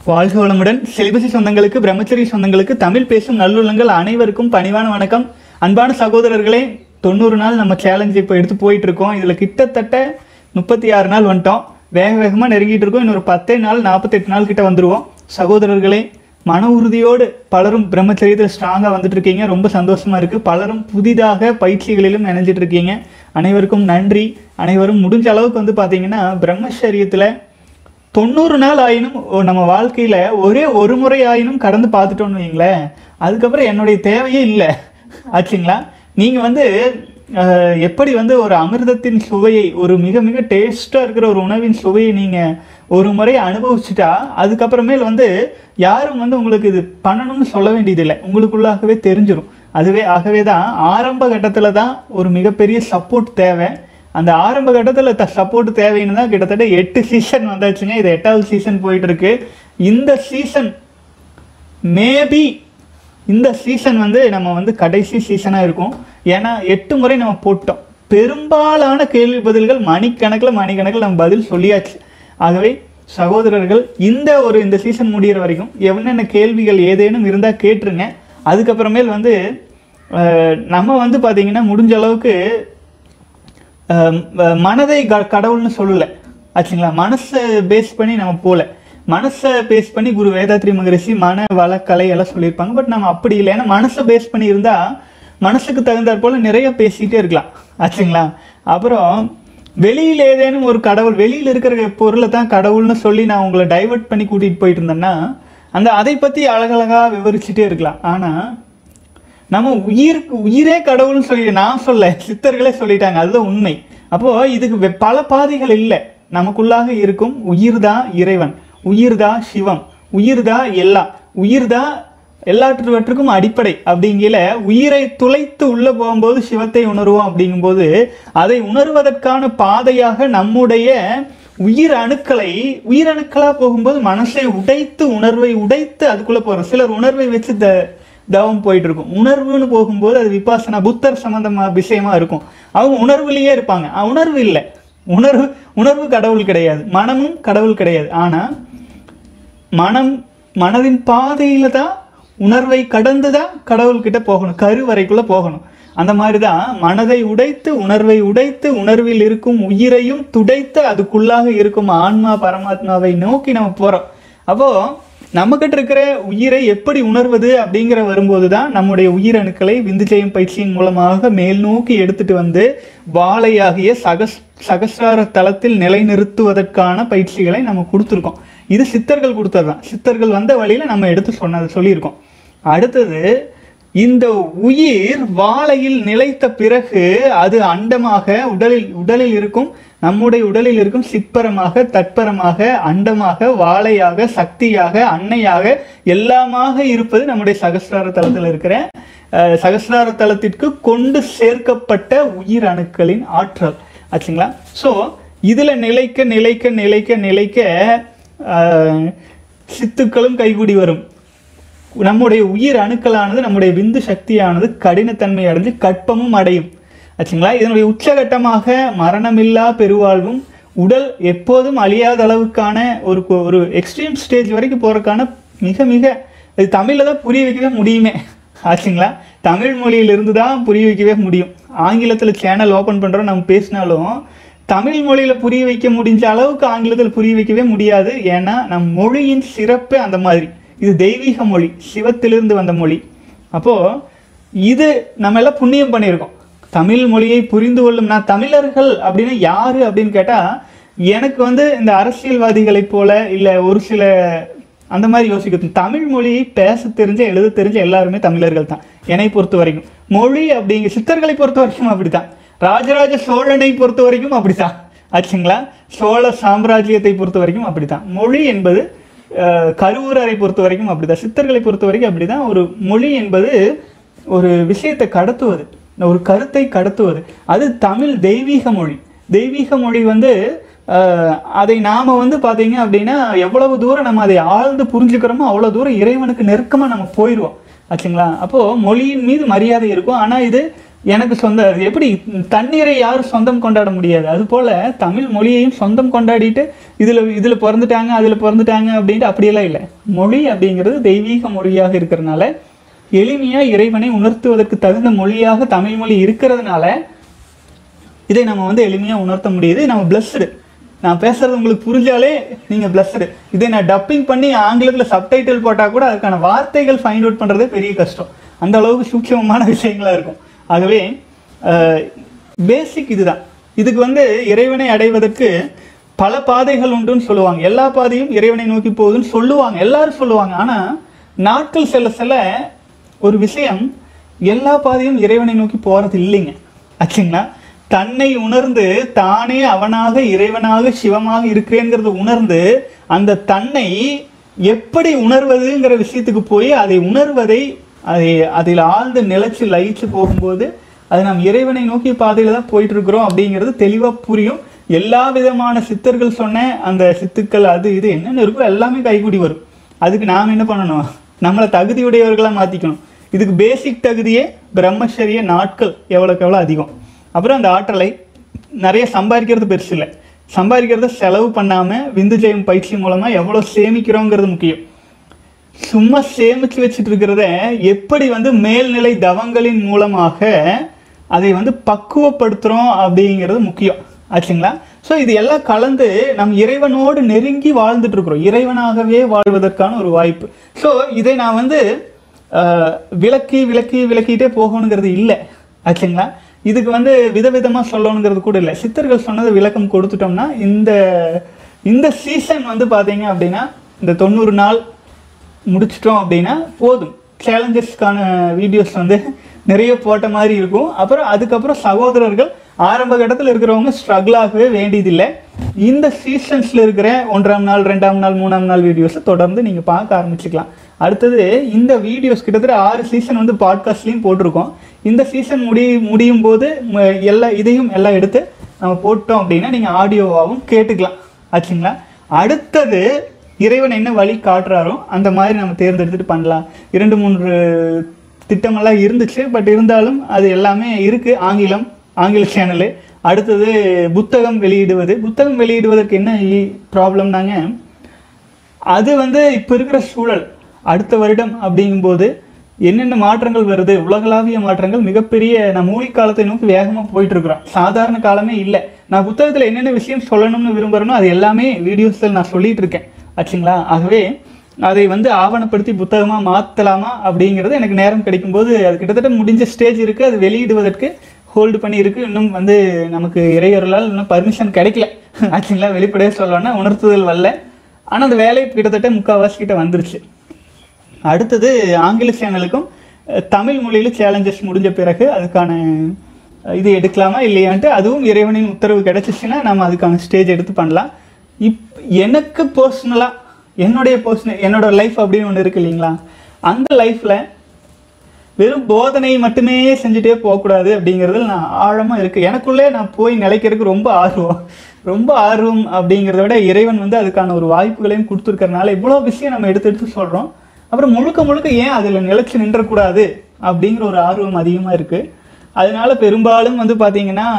வாழ்க வளமுடன் செலிபசி சொந்தங்களுக்கு பிரம்மச்சரி சொந்தங்களுக்கு தமிழ் பேசும் நல்லுள்ளங்கள் அனைவருக்கும் பணிவான வணக்கம் அன்பான சகோதரர்களே தொண்ணூறு நாள் நம்ம சேலஞ்ச் இப்போ எடுத்து போயிட்டு இருக்கோம் இதில் கிட்டத்தட்ட முப்பத்தி ஆறு நாள் வந்துட்டோம் வேக வேகமாக நெருங்கிட்டு இருக்கோம் இன்னொரு பத்தே நாள் நாற்பத்தெட்டு நாள் கிட்ட வந்துருவோம் சகோதரர்களே மன உறுதியோடு பலரும் பிரம்மச்சரியத்தில் ஸ்ட்ராங்காக வந்துட்டு இருக்கீங்க ரொம்ப சந்தோஷமா இருக்கு பலரும் புதிதாக பயிற்சிகளிலும் நினைஞ்சிட்டு இருக்கீங்க அனைவருக்கும் நன்றி அனைவரும் முடிஞ்ச அளவுக்கு வந்து பார்த்தீங்கன்னா பிரம்மச்சரியத்தில் தொண்ணூறு நாள் ஆயினும் ஒ- நம்ம வாழ்க்கையில ஒரே ஒரு முறை ஆயினும் கடந்து பார்த்துட்டோம்னு வைங்களேன் அதுக்கப்புறம் என்னுடைய தேவையே இல்லை ஆச்சுங்களா நீங்க வந்து அஹ், எப்படி வந்து ஒரு அமிர்தத்தின் சுவையை ஒரு மிக மிக டேஸ்டா இருக்கிற ஒரு உணவின் சுவையை நீங்க ஒரு முறை அனுபவிச்சுட்டா அதுக்கப்புறமேல் வந்து யாரும் வந்து உங்களுக்கு இது பண்ணணும்னு சொல்ல வேண்டியதில்லை உங்களுக்குள்ளாகவே தெரிஞ்சிடும் அதுவே ஆகவே தான் ஆரம்ப கட்டத்துல தான் ஒரு மிகப்பெரிய சப்போர்ட் தேவை அந்த ஆரம்ப கட்டத்தில் த சப்போர்ட் தேவைன்னு தான் கிட்டத்தட்ட எட்டு சீசன் வந்தாச்சுங்க இது எட்டாவது சீசன் போயிட்டு இருக்கு இந்த சீசன் மேபி இந்த சீசன் வந்து நம்ம வந்து கடைசி சீசனாக இருக்கும் ஏன்னா எட்டு முறை நம்ம போட்டோம் பெரும்பாலான கேள்வி பதில்கள் மணிக்கணக்கில் மணிக்கணக்கில் நம்ம பதில் சொல்லியாச்சு ஆகவே சகோதரர்கள் இந்த ஒரு இந்த சீசன் முடியிற வரைக்கும் என்னென்ன கேள்விகள் ஏதேனும் இருந்தால் கேட்டுருங்க அதுக்கப்புறமேல் வந்து அஹ், நம்ம வந்து பார்த்தீங்கன்னா முடிஞ்ச அளவுக்கு அஹ் ம- மனதை க- கடவுள்னு சொல்லல ஆச்சுங்களா மனசை பேஸ் பண்ணி நம்ம போல மனசை பேஸ் பண்ணி குரு வேதாத்ரி மகரிஷி மன வளக்கலை எல்லாம் சொல்லியிருப்பாங்க பட் நம்ம அப்படி இல்லை ஏன்னா மனசை பேஸ் பண்ணி இருந்தா மனசுக்கு தகுந்தாற் போல நிறைய பேசிட்டே இருக்கலாம் ஆச்சுங்களா அப்புறம் வெளியில ஏதேனும் ஒரு கடவுள் வெளியில இருக்கிற பொருளை தான் கடவுள்னு சொல்லி நான் உங்களை டைவர்ட் பண்ணி கூட்டிட்டு போயிட்டு இருந்தேன்னா அந்த அதை பத்தி அழகழகா விவரிச்சுட்டே இருக்கலாம் ஆனா நம்ம உயிருக்கு உயிரே கடவுள்னு சொல்லி நான் சொல்ல சித்தர்களே சொல்லிட்டாங்க அதுதான் உண்மை அப்போ இதுக்கு வெ- பல பாதைகள் இல்லை நமக்குள்ளாக இருக்கும் உயிர் தான் இறைவன் உயிர் தான் சிவம் உயிர் தான் எல்லாம் உயிர் தான் எல்லாற்றுவற்றுக்கும் அடிப்படை அப்படிங்கிற உயிரை துளைத்து உள்ள போகும்போது சிவத்தை உணர்வோம் அப்படிங்கும்போது அதை உணர்வதற்கான பாதையாக நம்முடைய உயிர் அணுக்களை உயிர் அணுக்களா போகும்போது மனசை உடைத்து உணர்வை உடைத்து அதுக்குள்ள போறோம் சிலர் உணர்வை வச்சு த தவம் போயிட்டு இருக்கும் உணர்வுன்னு போகும்போது அது விபாசனா புத்தர் சம்பந்தமா விஷயமா இருக்கும் அவங்க உணர்வுலயே இருப்பாங்க ஆ, உணர்வு இல்லை உணர்வு உணர்வு கடவுள் கிடையாது மனமும் கடவுள் கிடையாது ஆனா மனம் மனதின் பாதையில தான் உணர்வை கடந்து தான் கடவுள்கிட்ட போகணும் கரு வரைக்குள்ள போகணும் அந்த மாதிரி தான் மனதை உடைத்து உணர்வை உடைத்து உணர்வில் இருக்கும் உயிரையும் துடைத்து அதுக்குள்ளாக இருக்கும் ஆன்மா பரமாத்மாவை நோக்கி நம்ம போறோம் அப்போ நம்மகிட்ட இருக்கிற உயிரை எப்படி உணர்வது அப்படிங்கிற வரும்போது தான் நம்முடைய உயிரணுக்களை விந்துஜெயம் பயிற்சியின் மூலமாக மேல் நோக்கி எடுத்துட்டு வந்து வாழையாகிய சகஸ் சகசிரார தளத்தில் நிலைநிறுத்துவதற்கான பயிற்சிகளை நம்ம கொடுத்துருக்கோம் இது சித்தர்கள் கொடுத்தது தான் சித்தர்கள் வந்த வழியில நம்ம எடுத்து சொன்னது சொல்லியிருக்கோம் அடுத்தது இந்த உயிர் வாழையில் நிலைத்த பிறகு அது அண்டமாக உடலில் உடலில் இருக்கும் நம்முடைய உடலில் இருக்கும் சிற்பரமாக தற்பரமாக அண்டமாக வாழையாக சக்தியாக அன்னையாக எல்லாமாக இருப்பது நம்முடைய சகசிரார தளத்தில் இருக்கிற அஹ், சகசிரார தளத்திற்கு கொண்டு சேர்க்கப்பட்ட உயிர் அணுக்களின் ஆற்றல் ஆச்சுங்களா ஸோ இதுல நிலைக்க நிலைக்க நிலைக்க நிலைக்க அஹ், சித்துக்களும் கைகூடி வரும் நம்முடைய உயிர் அணுக்களானது நம்முடைய விந்து சக்தியானது கடினத்தன்மை அடைஞ்சு கற்பமும் அடையும் ஆச்சுங்களா இதனுடைய உச்சகட்டமாக மரணமில்லா பெருவாழ்வும் உடல் எப்போதும் அழியாத அளவுக்கான ஒரு கு- ஒரு எக்ஸ்ட்ரீம் ஸ்டேஜ் வரைக்கும் போறதுக்கான மிக மிக இது தமிழில் தான் புரிய வைக்கவே முடியுமே ஆச்சுங்களா தமிழ் மொழியிலிருந்து தான் புரிய வைக்கவே முடியும் ஆங்கிலத்தில் சேனல் ஓப்பன் பண்ணுறோம் நம்ம பேசினாலும் தமிழ் மொழியில புரிய வைக்க முடிஞ்ச அளவுக்கு ஆங்கிலத்தில் புரிய வைக்கவே முடியாது ஏன்னா நம் மொழியின் சிறப்பே அந்த மாதிரி இது தெய்வீக மொழி சிவத்திலிருந்து வந்த மொழி அப்போ இது நம்ம எல்லாம் புண்ணியம் பண்ணியிருக்கோம் தமிழ் மொழியை புரிந்து கொள்ளும் நான் தமிழர்கள் அப்படின்னு யாரு அப்படின்னு கேட்டா எனக்கு வந்து இந்த அரசியல்வாதிகளைப் போல இல்ல ஒரு சில அந்த மாதிரி யோசிக்கிறது தமிழ் மொழியை பேச தெரிஞ்ச எழுத தெரிஞ்ச எல்லாருமே தமிழர்கள் தான் என்னை பொறுத்த வரைக்கும் மொழி அப்படிங்க சித்தர்களை பொறுத்த வரைக்கும் அப்படித்தான் ராஜராஜ சோழனை பொறுத்த வரைக்கும் அப்படித்தான் ஆச்சுங்களா சோழ சாம்ராஜ்யத்தை பொறுத்த வரைக்கும் அப்படித்தான் மொழி என்பது அஹ், கருவூரரை பொறுத்த வரைக்கும் அப்படிதான் சித்தர்களை பொறுத்த வரைக்கும் அப்படிதான் ஒரு மொழி என்பது ஒரு விஷயத்தை கடத்துவது ஒரு கருத்தை கடத்துவது அது தமிழ் தெய்வீக மொழி தெய்வீக மொழி வந்து அஹ், அதை நாம வந்து பாத்தீங்க அப்படின்னா எவ்வளவு தூரம் நம்ம அதை ஆழ்ந்து புரிஞ்சுக்கிறோமோ அவ்வளவு தூரம் இறைவனுக்கு நெருக்கமா நம்ம போயிடுவோம் ஆச்சுங்களா அப்போ மொழியின் மீது மரியாதை இருக்கும் ஆனா இது எனக்கு சொந்த எப்படி தண்ணீரை யாரும் சொந்தம் கொண்டாட முடியாது அதுபோல் தமிழ் மொழியையும் சொந்தம் கொண்டாடிட்டு இதில் இதில் பிறந்துட்டாங்க அதில் பிறந்துட்டாங்க அப்படின்ட்டு அப்படியெல்லாம் இல்லை மொழி அப்படிங்கிறது தெய்வீக மொழியாக இருக்கிறதுனால எளிமையாக இறைவனை உணர்த்துவதற்கு தகுந்த மொழியாக தமிழ் மொழி இருக்கிறதுனால இதை நம்ம வந்து எளிமையாக உணர்த்த முடியுது நம்ம பிளஸ்டு நான் பேசுறது உங்களுக்கு புரிஞ்சாலே நீங்கள் பிளஸ்டு இதை நான் டப்பிங் பண்ணி ஆங்கிலத்தில் சப்டைட்டில் போட்டால் கூட அதுக்கான வார்த்தைகள் ஃபைண்ட் அவுட் பண்ணுறதே பெரிய கஷ்டம் அந்த அளவுக்கு சூட்சமமான விஷயங்களா இருக்கும் ஆகவே பேசிக் இதுதான் இதுக்கு வந்து இறைவனை அடைவதற்கு பல பாதைகள் உண்டுன்னு சொல்லுவாங்க எல்லா பாதையும் இறைவனை நோக்கி போகுதுன்னு சொல்லுவாங்க எல்லாரும் சொல்லுவாங்க ஆனால் நாட்கள் செல்ல செல்ல ஒரு விஷயம் எல்லா பாதையும் இறைவனை நோக்கி போகிறது இல்லைங்க ஆச்சுங்களா தன்னை உணர்ந்து தானே அவனாக இறைவனாக சிவமாக இருக்கிறேங்கிறத உணர்ந்து அந்த தன்னை எப்படி உணர்வதுங்கிற விஷயத்துக்கு போய் அதை உணர்வதை அதை அதில் ஆழ்ந்து நிலைச்சு லயிச்சு போகும்போது அது நாம் இறைவனை நோக்கிய பாதையில தான் போயிட்டு இருக்கிறோம் அப்படிங்கிறது தெளிவாக புரியும் எல்லா விதமான சித்தர்கள் சொன்ன அந்த சித்துக்கள் அது இது என்னென்ன இருக்கோ எல்லாமே கைகூடி வரும் அதுக்கு நாம் என்ன பண்ணணும் நம்மளை தகுதியுடையவர்களாக மாற்றிக்கணும் இதுக்கு பேசிக் தகுதியே பிரம்மச்சரிய நாட்கள் எவ்வளோக்கு எவ்வளோ அதிகம் அப்புறம் அந்த ஆற்றலை நிறைய சம்பாதிக்கிறது பெருசு இல்லை சம்பாதிக்கிறத செலவு பண்ணாமல் விந்து ஜெயம் பயிற்சி மூலமாக எவ்வளோ சேமிக்கிறோங்கிறது முக்கியம் சும்மா சேமிச்சு வச்சுட்டு இருக்கிறத எப்படி வந்து மேல்நிலை தவங்களின் மூலமாக அதை வந்து பக்குவப்படுத்துகிறோம் அப்படிங்கிறது முக்கியம் ஆச்சுங்களா ஸோ இது எல்லாம் கலந்து நம் இறைவனோடு நெருங்கி வாழ்ந்துட்டு இருக்கிறோம் இறைவனாகவே வாழ்வதற்கான ஒரு வாய்ப்பு ஸோ இதை நான் வந்து ஆஹ், விளக்கி விளக்கி விளக்கிட்டே போகணுங்கிறது இல்லை ஆச்சுங்களா இதுக்கு வந்து விதவிதமாக சொல்லணுங்கிறது கூட இல்லை சித்தர்கள் சொன்னது விளக்கம் கொடுத்துட்டோம்னா இந்த இந்த சீசன் வந்து பார்த்தீங்க அப்படின்னா இந்த தொண்ணூறு நாள் முடிச்சிட்டோம் அப்படின்னா போதும் சேலஞ்சஸ்க்கான வீடியோஸ் வந்து நிறைய போட்ட மாதிரி இருக்கும் அப்புறம் அதுக்கப்புறம் சகோதரர்கள் ஆரம்ப கட்டத்தில் இருக்கிறவங்க ஸ்ட்ரகிள் ஆகவே வேண்டியதில்லை இந்த சீசன்ஸில் இருக்கிற ஒன்றாம் நாள் ரெண்டாம் நாள் மூணாம் நாள் வீடியோஸை தொடர்ந்து நீங்கள் பார்க்க ஆரம்பிச்சுக்கலாம் அடுத்தது இந்த வீடியோஸ் கிட்டத்தட்ட ஆறு சீசன் வந்து பாட்காஸ்ட்லேயும் போட்டிருக்கோம் இந்த சீசன் முடி முடியும் போது ம- எல்லா இதையும் எல்லாம் எடுத்து நம்ம போட்டோம் அப்படின்னா நீங்கள் ஆடியோவாகவும் கேட்டுக்கலாம் ஆச்சுங்களா அடுத்தது இறைவன் என்ன வழி காட்டுறாரோ அந்த மாதிரி நம்ம தேர்ந்தெடுத்துட்டு பண்ணலாம் இரண்டு மூன்று திட்டமெல்லாம் இருந்துச்சு பட் இருந்தாலும் அது எல்லாமே இருக்கு ஆங்கிலம் ஆங்கில சேனலு அடுத்தது புத்தகம் வெளியிடுவது புத்தகம் வெளியிடுவதற்கு என்ன ப்ராப்ளம்னாங்க அது வந்து இப்போ இருக்கிற சூழல் அடுத்த வருடம் அப்படிங்கும்போது என்னென்ன மாற்றங்கள் வருது உலகளாவிய மாற்றங்கள் மிகப்பெரிய நம்ம மூலி காலத்தை நோக்கி வேகமாக போயிட்டு இருக்கிறோம் சாதாரண காலமே இல்லை நான் புத்தகத்தில் என்னென்ன விஷயம் சொல்லணும்னு விரும்புகிறேனோ அது எல்லாமே வீடியோஸில் நான் சொல்லிட்டு இருக்கேன் ஆச்சுங்களா ஆகவே அதை வந்து ஆவணப்படுத்தி புத்தகமாக மாற்றலாமா அப்படிங்கிறது எனக்கு நேரம் கிடைக்கும்போது அது கிட்டத்தட்ட முடிஞ்ச ஸ்டேஜ் இருக்குது அது வெளியிடுவதற்கு ஹோல்டு பண்ணி இருக்கு இன்னும் வந்து நமக்கு இறையொருளால் இன்னும் பர்மிஷன் கிடைக்கல ஆச்சுங்களா வெளிப்படையாக சொல்லணும்னா உணர்த்துதல் வரல ஆனால் அந்த வேலை கிட்டத்தட்ட முக்கால்வாசி கிட்ட வந்துருச்சு அடுத்தது ஆங்கில சேனலுக்கும் அஹ், தமிழ் மொழியில் சேலஞ்சஸ் முடிஞ்ச பிறகு அதுக்கான அஹ், இது எடுக்கலாமா இல்லையான்ட்டு அதுவும் இறைவனின் உத்தரவு கிடைச்சிச்சுன்னா நம்ம அதுக்கான ஸ்டேஜ் எடுத்து பண்ணலாம் இப் எனக்கு பர்சனலாக என்னுடைய பர்சனல் என்னோட லைஃப் அப்படின்னு ஒன்று இருக்கு இல்லைங்களா அந்த லைஃப்பில் வெறும் போதனை மட்டுமே செஞ்சுட்டே போகக்கூடாது அப்படிங்கிறதுல நான் ஆழமாக இருக்குது எனக்குள்ளே நான் போய் நிலைக்கிறதுக்கு ரொம்ப ஆர்வம் ரொம்ப ஆர்வம் அப்படிங்கிறத விட இறைவன் வந்து அதுக்கான ஒரு வாய்ப்புகளையும் கொடுத்துருக்கறனால இவ்வளோ விஷயம் நம்ம எடுத்து எடுத்து சொல்கிறோம் அப்புறம் முழுக்க முழுக்க ஏன் அதில் நிலைச்சு நின்றக்கூடாது அப்படிங்கிற ஒரு ஆர்வம் அதிகமாக இருக்குது அதனால பெரும்பாலும் வந்து பார்த்தீங்கன்னா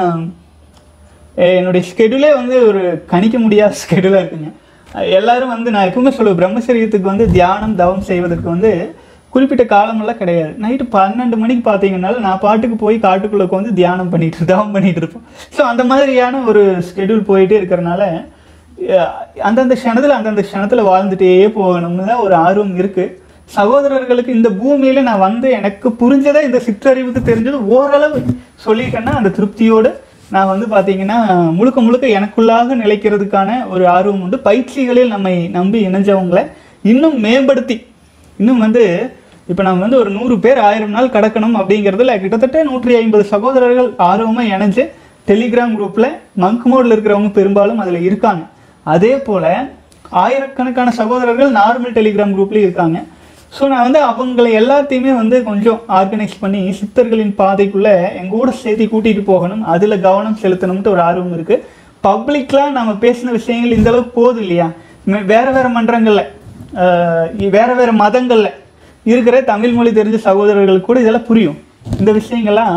அஹ் என்னுடைய ஸ்கெடியூலே வந்து ஒரு கணிக்க முடியாத ஸ்கெடியூலாக இருக்குங்க அஹ் எல்லாரும் வந்து நான் எப்பவுமே சொல்லுவேன் பிரம்மச்சரியத்துக்கு வந்து தியானம் தவம் செய்வதற்கு வந்து குறிப்பிட்ட காலமெல்லாம் கிடையாது நைட்டு பன்னெண்டு மணிக்கு பார்த்தீங்கன்னால நான் பாட்டுக்கு போய் காட்டுக்குள்ளே வந்து தியானம் பண்ணிட்டு தவம் பண்ணிட்டு இருப்போம் ஸோ அந்த மாதிரியான ஒரு ஸ்கெடியூல் போயிட்டே இருக்கிறனால அஹ் அந்தந்த க்ஷணத்தில் அந்தந்த க்ஷணத்தில் வாழ்ந்துட்டே போகணும்னு தான் ஒரு ஆர்வம் இருக்குது சகோதரர்களுக்கு இந்த பூமியில நான் வந்து எனக்கு புரிஞ்சதை இந்த சிற்றறிவுக்கு தெரிஞ்சது ஓரளவு சொல்லிட்டேன்னா அந்த திருப்தியோடு நான் வந்து பார்த்தீங்கன்னா முழுக்க முழுக்க எனக்குள்ளாக நிலைக்கிறதுக்கான ஒரு ஆர்வம் உண்டு பயிற்சிகளில் நம்மை நம்பி இணைஞ்சவங்களை இன்னும் மேம்படுத்தி இன்னும் வந்து இப்போ நம்ம வந்து ஒரு நூறு பேர் ஆயிரம் நாள் கடக்கணும் அப்படிங்கிறதுல கிட்டத்தட்ட நூற்றி ஐம்பது சகோதரர்கள் ஆர்வமாக இணைஞ்சு டெலிகிராம் குரூப்பில் மங்க் மோடில் இருக்கிறவங்க பெரும்பாலும் அதில் இருக்காங்க அதே போல் ஆயிரக்கணக்கான சகோதரர்கள் நார்மல் டெலிகிராம் குரூப்லேயும் இருக்காங்க ஸோ நான் வந்து அவங்களை எல்லாத்தையுமே வந்து கொஞ்சம் ஆர்கனைஸ் பண்ணி சித்தர்களின் பாதைக்குள்ளே எங்க கூட சேர்த்து கூட்டிகிட்டு போகணும் அதில் கவனம் செலுத்தணும்ட்டு ஒரு ஆர்வம் இருக்குது பப்ளிக்லாம் நம்ம பேசின விஷயங்கள் இந்த அளவுக்கு போதும் இல்லையா மே- வேற வேற மன்றங்களில் வேற வேற மதங்களில் இருக்கிற தமிழ் மொழி தெரிஞ்ச சகோதரர்களுக்கு கூட இதெல்லாம் புரியும் இந்த விஷயங்கள்லாம்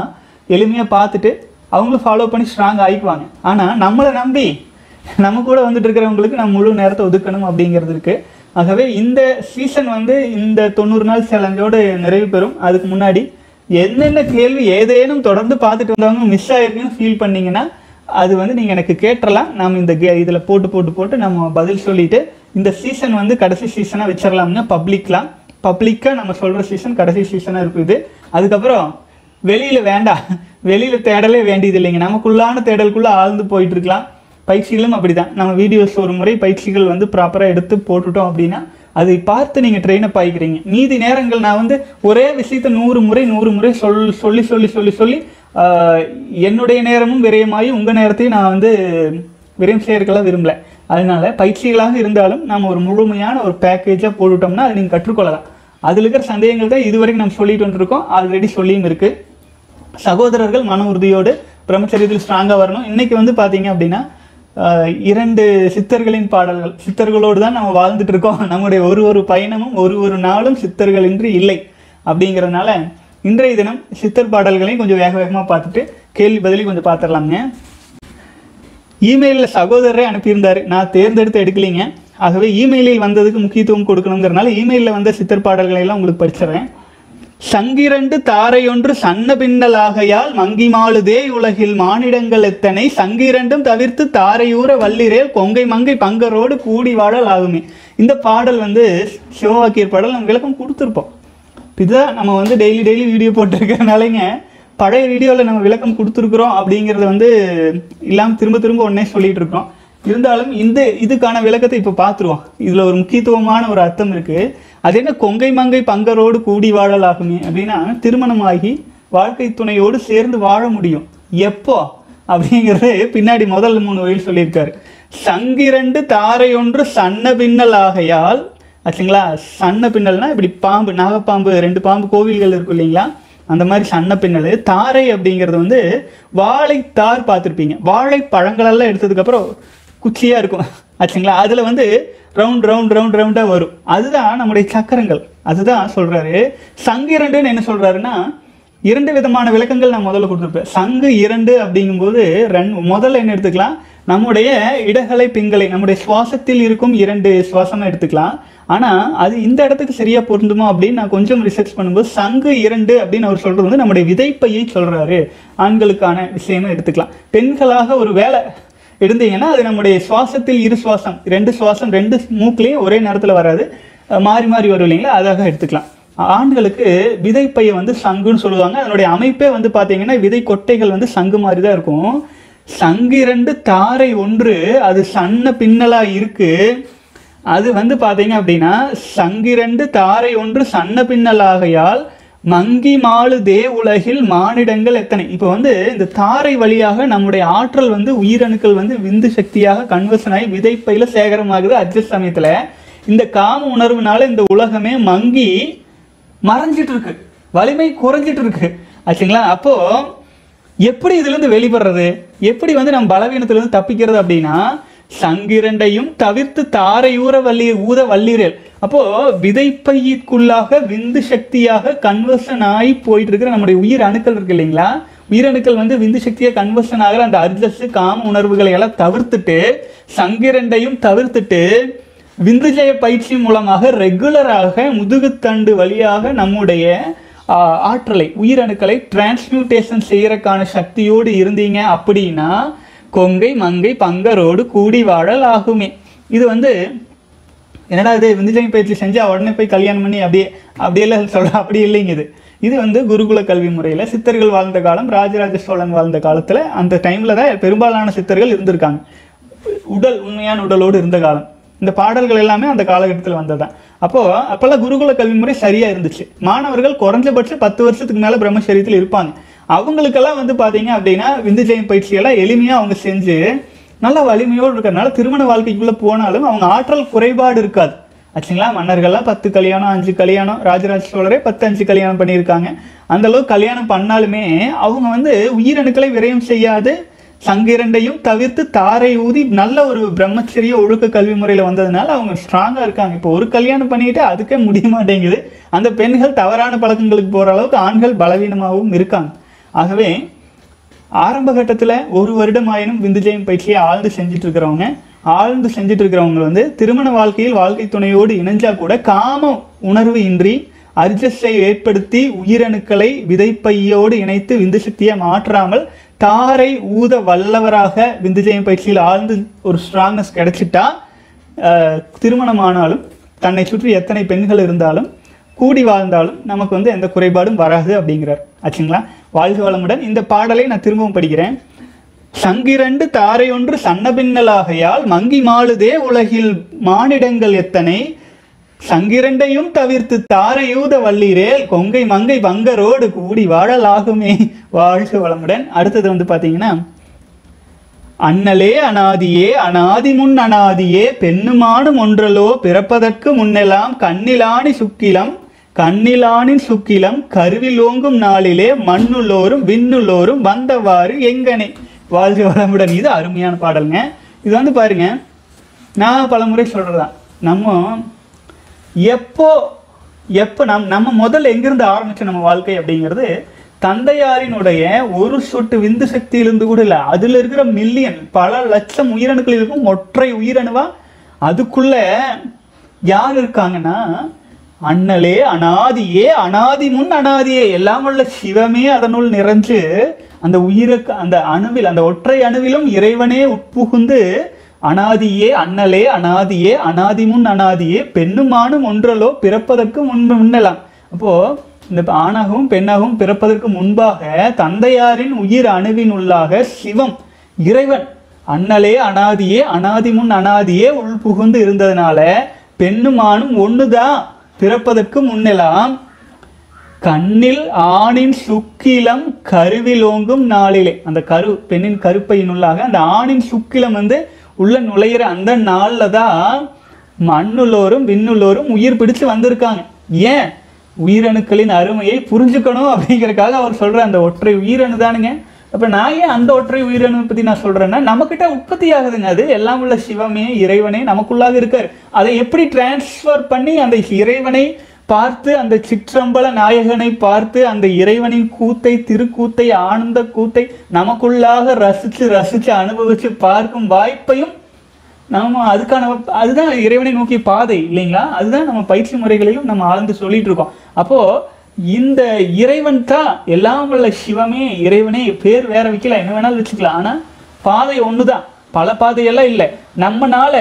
எளிமையாக பார்த்துட்டு அவங்களும் ஃபாலோ பண்ணி ஸ்ட்ராங் ஆகிக்குவாங்க ஆனால் நம்மளை நம்பி நம்ம கூட வந்துட்டு இருக்கிறவங்களுக்கு நம்ம முழு நேரத்தை ஒதுக்கணும் அப்படிங்கிறது இருக்கு ஆகவே இந்த சீசன் வந்து இந்த தொண்ணூறு நாள் சேலஞ்சோடு நிறைவு பெறும் அதுக்கு முன்னாடி என்னென்ன கேள்வி ஏதேனும் தொடர்ந்து பார்த்துட்டு வந்தவங்க மிஸ் ஆயிருக்குன்னு ஃபீல் பண்ணீங்கன்னா அது வந்து நீங்கள் எனக்கு கேட்டுறலாம் நாம் இந்த கே இதில் போட்டு போட்டு போட்டு நம்ம பதில் சொல்லிட்டு இந்த சீசன் வந்து கடைசி சீசனாக வச்சிடலாம்னா பப்ளிக்லாம் பப்ளிக்காக நம்ம சொல்கிற சீசன் கடைசி சீசனாக இருக்குது அதுக்கப்புறம் வெளியில் வேண்டாம் வெளியில் தேடலே வேண்டியது இல்லைங்க நமக்குள்ளான தேடலுக்குள்ளே ஆழ்ந்து போயிட்டு இருக்கலாம் பயிற்சிகளும் அப்படிதான் நம்ம வீடியோஸ் ஒரு முறை பயிற்சிகள் வந்து ப்ராப்பராக எடுத்து போட்டுட்டோம் அப்படின்னா அதை பார்த்து நீங்கள் ட்ரெயின் அப் ஆகிக்கிறீங்க மீதி நேரங்கள் நான் வந்து ஒரே விஷயத்த நூறு முறை நூறு முறை சொல் சொல்லி சொல்லி சொல்லி சொல்லி ஆஹ், என்னுடைய நேரமும் விரயமாகி உங்கள் நேரத்தையும் நான் வந்து விரயம் செய்யறதுக்கெல்லாம் விரும்பல அதனால பயிற்சிகளாக இருந்தாலும் நாம் ஒரு முழுமையான ஒரு பேக்கேஜாக போட்டுட்டோம்னா அதை நீங்கள் கற்றுக்கொள்ளலாம் அதில் இருக்கிற சந்தேகங்கள் தான் இதுவரைக்கும் நம்ம சொல்லிட்டு வந்துருக்கோம் ஆல்ரெடி சொல்லியும் இருக்குது சகோதரர்கள் மன உறுதியோடு பிரம்மச்சரியத்தில் ஸ்ட்ராங்காக வரணும் இன்னைக்கு வந்து பார்த்தீங்க அப்படின்னா ஆஹ், இரண்டு சித்தர்களின் பாடல்கள் சித்தர்களோடு தான் நம்ம வாழ்ந்துட்டு இருக்கோம் நம்முடைய ஒரு ஒரு பயணமும் ஒரு ஒரு நாளும் சித்தர்களின்றி இல்லை அப்படிங்கிறதுனால இன்றைய தினம் சித்தர் பாடல்களையும் கொஞ்சம் வேக வேகமாக பார்த்துட்டு கேள்வி பதிலி கொஞ்சம் பார்த்துடலாங்க இமெயிலில் சகோதரரே அனுப்பியிருந்தாரு நான் தேர்ந்தெடுத்து எடுக்கலைங்க ஆகவே இமெயிலில் வந்ததுக்கு முக்கியத்துவம் கொடுக்கணுங்கிறனால இமெயிலில் வந்த சித்தர் பாடல்களை எல்லாம் உங்களுக்கு படிச்சிடுறேன் சங்கிரண்டு தாரையொன்று சன்ன பின்னலாகையால் மங்கிமாளுதே உலகில் மானிடங்கள் எத்தனை சங்கிரண்டும் தவிர்த்து தாரையூர வல்லிரேல் கொங்கை மங்கை பங்கரோடு கூடி வாழல் ஆகுமே இந்த பாடல் வந்து சிவவாக்கியர் பாடல் நம்ம விளக்கம் கொடுத்துருப்போம் இதுதான் நம்ம வந்து டெய்லி டெய்லி வீடியோ போட்டிருக்கிறனாலங்க பழைய வீடியோவில் நம்ம விளக்கம் கொடுத்துருக்குறோம் அப்படிங்கிறத வந்து இல்லாமல் திரும்ப திரும்ப ஒன்றே சொல்லிட்டு இருக்கோம் இருந்தாலும் இந்த இதுக்கான விளக்கத்தை இப்போ பார்த்துருவோம் இதில் ஒரு முக்கியத்துவமான ஒரு அர்த்தம் இருக்குது அது என்ன கொங்கை மங்கை பங்கரோடு கூடி வாழல் ஆகுமே அப்படின்னா திருமணமாகி வாழ்க்கை துணையோடு சேர்ந்து வாழ முடியும் எப்போ அப்படிங்கிறது பின்னாடி முதல் மூணு வழியில் சொல்லியிருக்காரு சங்கிரண்டு தாரை ஒன்று சன்ன பின்னல் ஆகையால் ஆச்சுங்களா சன்ன பின்னல்னா இப்படி பாம்பு நாகப்பாம்பு ரெண்டு பாம்பு கோவில்கள் இருக்கும் இல்லைங்களா அந்த மாதிரி சன்ன பின்னல் தாரை அப்படிங்கிறது வந்து வாழைத்தார் பார்த்துருப்பீங்க வாழை பழங்களெல்லாம் எடுத்ததுக்கப்புறம் குச்சியாக இருக்கும் ஆச்சுங்களா அதில் வந்து ரவுண்ட் ரவுண்ட் ரவுண்ட் ரவுண்டாக வரும் அதுதான் நம்முடைய சக்கரங்கள் அதுதான் சொல்கிறாரு சங்கிரண்டுன்னு என்ன சொல்கிறாருன்னா இரண்டு விதமான விளக்கங்கள் நான் முதல்ல கொடுத்துருப்பேன் சங்கு இரண்டு அப்படிங்கும்போது ரெண்டு முதல்ல என்ன எடுத்துக்கலாம் நம்முடைய இடகலை பிங்களை நம்முடைய சுவாசத்தில் இருக்கும் இரண்டு சுவாசம் எடுத்துக்கலாம் ஆனால் அது இந்த இடத்துக்கு சரியா பொருந்துமா அப்படின்னு நான் கொஞ்சம் ரிசர்ச் பண்ணும்போது சங்கு இரண்டு அப்படின்னு அவர் சொல்றது வந்து நம்முடைய விதைப்பையை சொல்றாரு ஆண்களுக்கான விஷயமா எடுத்துக்கலாம் பெண்களாக ஒரு வேலை இருந்தீங்கன்னா அது நம்முடைய சுவாசத்தில் இரு சுவாசம் ரெண்டு சுவாசம் ரெண்டு மூக்குலேயும் ஒரே நேரத்தில் வராது அஹ் மாறி மாறி வரும் இல்லைங்களா அதாக எடுத்துக்கலாம் ஆண்களுக்கு விதைப்பையை வந்து சங்குன்னு சொல்லுவாங்க அதனுடைய அமைப்பே வந்து பார்த்தீங்கன்னா விதை கொட்டைகள் வந்து சங்கு மாதிரி தான் இருக்கும் சங்கிரண்டு தாரை ஒன்று அது சன்ன பின்னலா இருக்கு அது வந்து பார்த்தீங்க அப்படின்னா சங்கிரண்டு தாரை ஒன்று சன்ன பின்னலாகையால் மங்கி மாளு தே உலகில் மானிடங்கள் எத்தனை இப்போ வந்து இந்த தாரை வழியாக நம்முடைய ஆற்றல் வந்து உயிரணுக்கள் வந்து விந்து சக்தியாக கன்வர்ஷன் ஆகி விதைப்பையில சேகரமாகுது அட்ஜஸ்ட் சமயத்துல இந்த காம உணர்வுனால இந்த உலகமே மங்கி மறைஞ்சிட்டு இருக்கு வலிமை குறைஞ்சிட்டு இருக்கு ஆச்சுங்களா அப்போ எப்படி இதுல இருந்து வெளிப்படுறது எப்படி வந்து நம்ம பலவீனத்துல இருந்து தப்பிக்கிறது அப்படின்னா சங்கிரண்டையும் தவிர்த்து தாரையூர வள்ளி ஊத வல்லீரல் அப்போ விதைப்பையிற்குள்ளாக விந்து சக்தியாக கன்வர்ஷன் ஆகி போயிட்டு இருக்கிற நம்முடைய உயிர் அணுக்கள் இருக்கு இல்லைங்களா உயிரணுக்கள் வந்து விந்து சக்தியாக கன்வர்ஷன் ஆகிற அந்த அர்ஜஸ் காம உணர்வுகளை எல்லாம் தவிர்த்துட்டு சங்கிரண்டையும் தவிர்த்துட்டு விந்துஜய பயிற்சி மூலமாக ரெகுலராக முதுகுத்தண்டு வழியாக நம்முடைய ஆ, ஆற்றலை உயிரணுக்களை டிரான்ஸ்மியூட்டேஷன் செய்யறதுக்கான சக்தியோடு இருந்தீங்க அப்படின்னா கொங்கை மங்கை பங்கரோடு கூடி வாழல் ஆகுமே இது வந்து என்னடா இது விந்துஜய பயிற்சி செஞ்சா உடனே போய் கல்யாணம் பண்ணி அப்படியே அப்படியெல்லாம் சொல்ற அப்படி இல்லைங்க இது இது வந்து குருகுல கல்வி முறையில் சித்தர்கள் வாழ்ந்த காலம் ராஜராஜ சோழன் வாழ்ந்த காலத்தில் அந்த டைமில் தான் பெரும்பாலான சித்தர்கள் இருந்திருக்காங்க உடல் உண்மையான உடலோடு இருந்த காலம் இந்த பாடல்கள் எல்லாமே அந்த காலகட்டத்தில் வந்ததுதான் அப்போ அப்பெல்லாம் குருகுல கல்வி முறை சரியா இருந்துச்சு மாணவர்கள் குறைஞ்சபட்சம் பத்து வருஷத்துக்கு மேல பிரம்மச்சரியத்தில் இருப்பாங்க அவங்களுக்கெல்லாம் வந்து பாத்தீங்க அப்படின்னா விந்துஜயம் பயிற்சியெல்லாம் எளிமையா அவங்க செஞ்சு நல்ல வலிமையோடு இருக்கிறதுனால திருமண வாழ்க்கைக்குள்ள போனாலும் அவங்க ஆற்றல் குறைபாடு இருக்காது ஆச்சுங்களா மன்னர்கள்லாம் பத்து கல்யாணம் அஞ்சு கல்யாணம் ராஜராஜ சோழரே பத்து அஞ்சு கல்யாணம் பண்ணியிருக்காங்க அந்த அளவுக்கு கல்யாணம் பண்ணாலுமே அவங்க வந்து உயிரணுக்களை விரயம் செய்யாது சங்கிரண்டையும் தவிர்த்து தாரை ஊதி நல்ல ஒரு பிரம்மச்சரிய ஒழுக்க கல்வி முறையில் வந்ததுனால அவங்க ஸ்ட்ராங்காக இருக்காங்க இப்போ ஒரு கல்யாணம் பண்ணிட்டு அதுக்கே முடிய மாட்டேங்குது அந்த பெண்கள் தவறான பழக்கங்களுக்கு போகிற அளவுக்கு ஆண்கள் பலவீனமாகவும் இருக்காங்க ஆகவே ஆரம்ப கட்டத்தில் ஒரு வருடம் ஆயினும் விந்துஜயம் பயிற்சியை ஆழ்ந்து செஞ்சுட்டு இருக்கிறவங்க ஆழ்ந்து செஞ்சுட்டு இருக்கிறவங்க வந்து திருமண வாழ்க்கையில் வாழ்க்கை துணையோடு இணைஞ்சா கூட காம உணர்வு இன்றி அர்ஜஸை ஏற்படுத்தி உயிரணுக்களை விதைப்பையோடு இணைத்து விந்து சக்தியை மாற்றாமல் தாரை ஊத வல்லவராக விந்துஜயம் பயிற்சியில் ஆழ்ந்து ஒரு ஸ்ட்ராங்னஸ் கிடைச்சிட்டா அஹ், திருமணமானாலும் தன்னை சுற்றி எத்தனை பெண்கள் இருந்தாலும் கூடி வாழ்ந்தாலும் நமக்கு வந்து எந்த குறைபாடும் வராது அப்படிங்கிறார் ஆச்சுங்களா வாழ்க வளமுடன் இந்த பாடலை நான் திரும்பவும் படிக்கிறேன் சங்கிரண்டு தாரையொன்று சன்னபின்னலாகையால் மங்கி மாளுதே உலகில் மானிடங்கள் எத்தனை சங்கிரண்டையும் தவிர்த்து தாரையூத வல்லீரேல் கொங்கை மங்கை வங்கரோடு கூடி வாழலாகுமே வாழ்க வளமுடன் அடுத்தது வந்து பார்த்தீங்கன்னா அண்ணலே அனாதியே அனாதி முன் அனாதியே பெண்ணுமானும் ஒன்றலோ பிறப்பதற்கு முன்னெல்லாம் கண்ணிலானி சுக்கிலம் கண்ணிலானின் சுக்கிலம் கருவிலோங்கும் நாளிலே மண்ணுள்ளோரும் விண்ணுள்ளோரும் வந்தவாறு எங்கனே வாழ்க வளமுடன் இது அருமையான பாடலுங்க இது வந்து பாருங்க நான் பலமுறை சொல்றதுதான் நம்ம எப்போ எப்போ நம் நம்ம முதல்ல எங்கிருந்து ஆரம்பிச்சோம் நம்ம வாழ்க்கை அப்படிங்கிறது தந்தையாரினுடைய ஒரு சொட்டு விந்து சக்தியிலிருந்து கூட இல்லை அதில் இருக்கிற மில்லியன் பல லட்சம் உயிரணுக்கள் இருக்கும் ஒற்றை உயிரணுவா அதுக்குள்ள யார் இருக்காங்கன்னா அண்ணலே அனாதியே அனாதி முன் அனாதியே எல்லாம் உள்ள சிவமே அதனுள் நிறைஞ்சு அந்த உயிருக்கு அந்த அணுவில் அந்த ஒற்றை அணுவிலும் இறைவனே உட்புகுந்து அனாதியே அண்ணலே அனாதியே அனாதி முன் அனாதியே பெண்ணுமானும் ஒன்றலோ பிறப்பதற்கு முன்பு முன்னலாம் அப்போ இந்த ஆணாகவும் பெண்ணாகவும் பிறப்பதற்கு முன்பாக தந்தையாரின் உயிர் அணுவின் உள்ளாக சிவம் இறைவன் அண்ணலே அனாதியே அனாதி முன் அனாதியே உள்புகுந்து இருந்ததுனால பெண்ணும் ஆணும் ஒண்ணுதான் பிறப்பதற்கு முன்னெல்லாம் கண்ணில் ஆணின் சுக்கிலம் கருவிலோங்கும் நாளிலே அந்த கரு பெண்ணின் கருப்பையினுள்ளாக அந்த ஆணின் சுக்கிலம் வந்து உள்ள நுழையிற அந்த நாள்ல தான் மண்ணுள்ளோரும் விண்ணுள்ளோரும் உயிர் பிடிச்சு வந்திருக்காங்க ஏன் உயிரணுக்களின் அருமையை புரிஞ்சுக்கணும் அப்படிங்கறதுக்காக அவர் சொல்ற அந்த ஒற்றை உயிரணு தானுங்க அப்ப நான் ஏன் அந்த ஒற்றை உயிரணு பத்தி நான் சொல்றேன்னா நம்மக்கிட்ட உற்பத்தி ஆகுதுங்க அது எல்லாம் உள்ள சிவமே இறைவனே நமக்குள்ளாக இருக்காரு அதை எப்படி டிரான்ஸ்ஃபர் பண்ணி அந்த இறைவனை பார்த்து அந்த சிற்றம்பல நாயகனை பார்த்து அந்த இறைவனின் கூத்தை திருக்கூத்தை ஆனந்த கூத்தை நமக்குள்ளாக ரசிச்சு ரசிச்சு அனுபவிச்சு பார்க்கும் வாய்ப்பையும் நம்ம அதுக்கான அதுதான் இறைவனை நோக்கிய பாதை இல்லைங்களா அதுதான் நம்ம பயிற்சி முறைகளிலும் நம்ம ஆழ்ந்து சொல்லிட்டு இருக்கோம் அப்போ இந்த இறைவன் தான் எல்லாம் வல்ல சிவமே இறைவனே பேர் வேற வைக்கலாம் என்ன வேணாலும் வச்சுக்கலாம் ஆனா பாதை ஒண்ணுதான் பல பாதையெல்லாம் இல்லை நம்மனால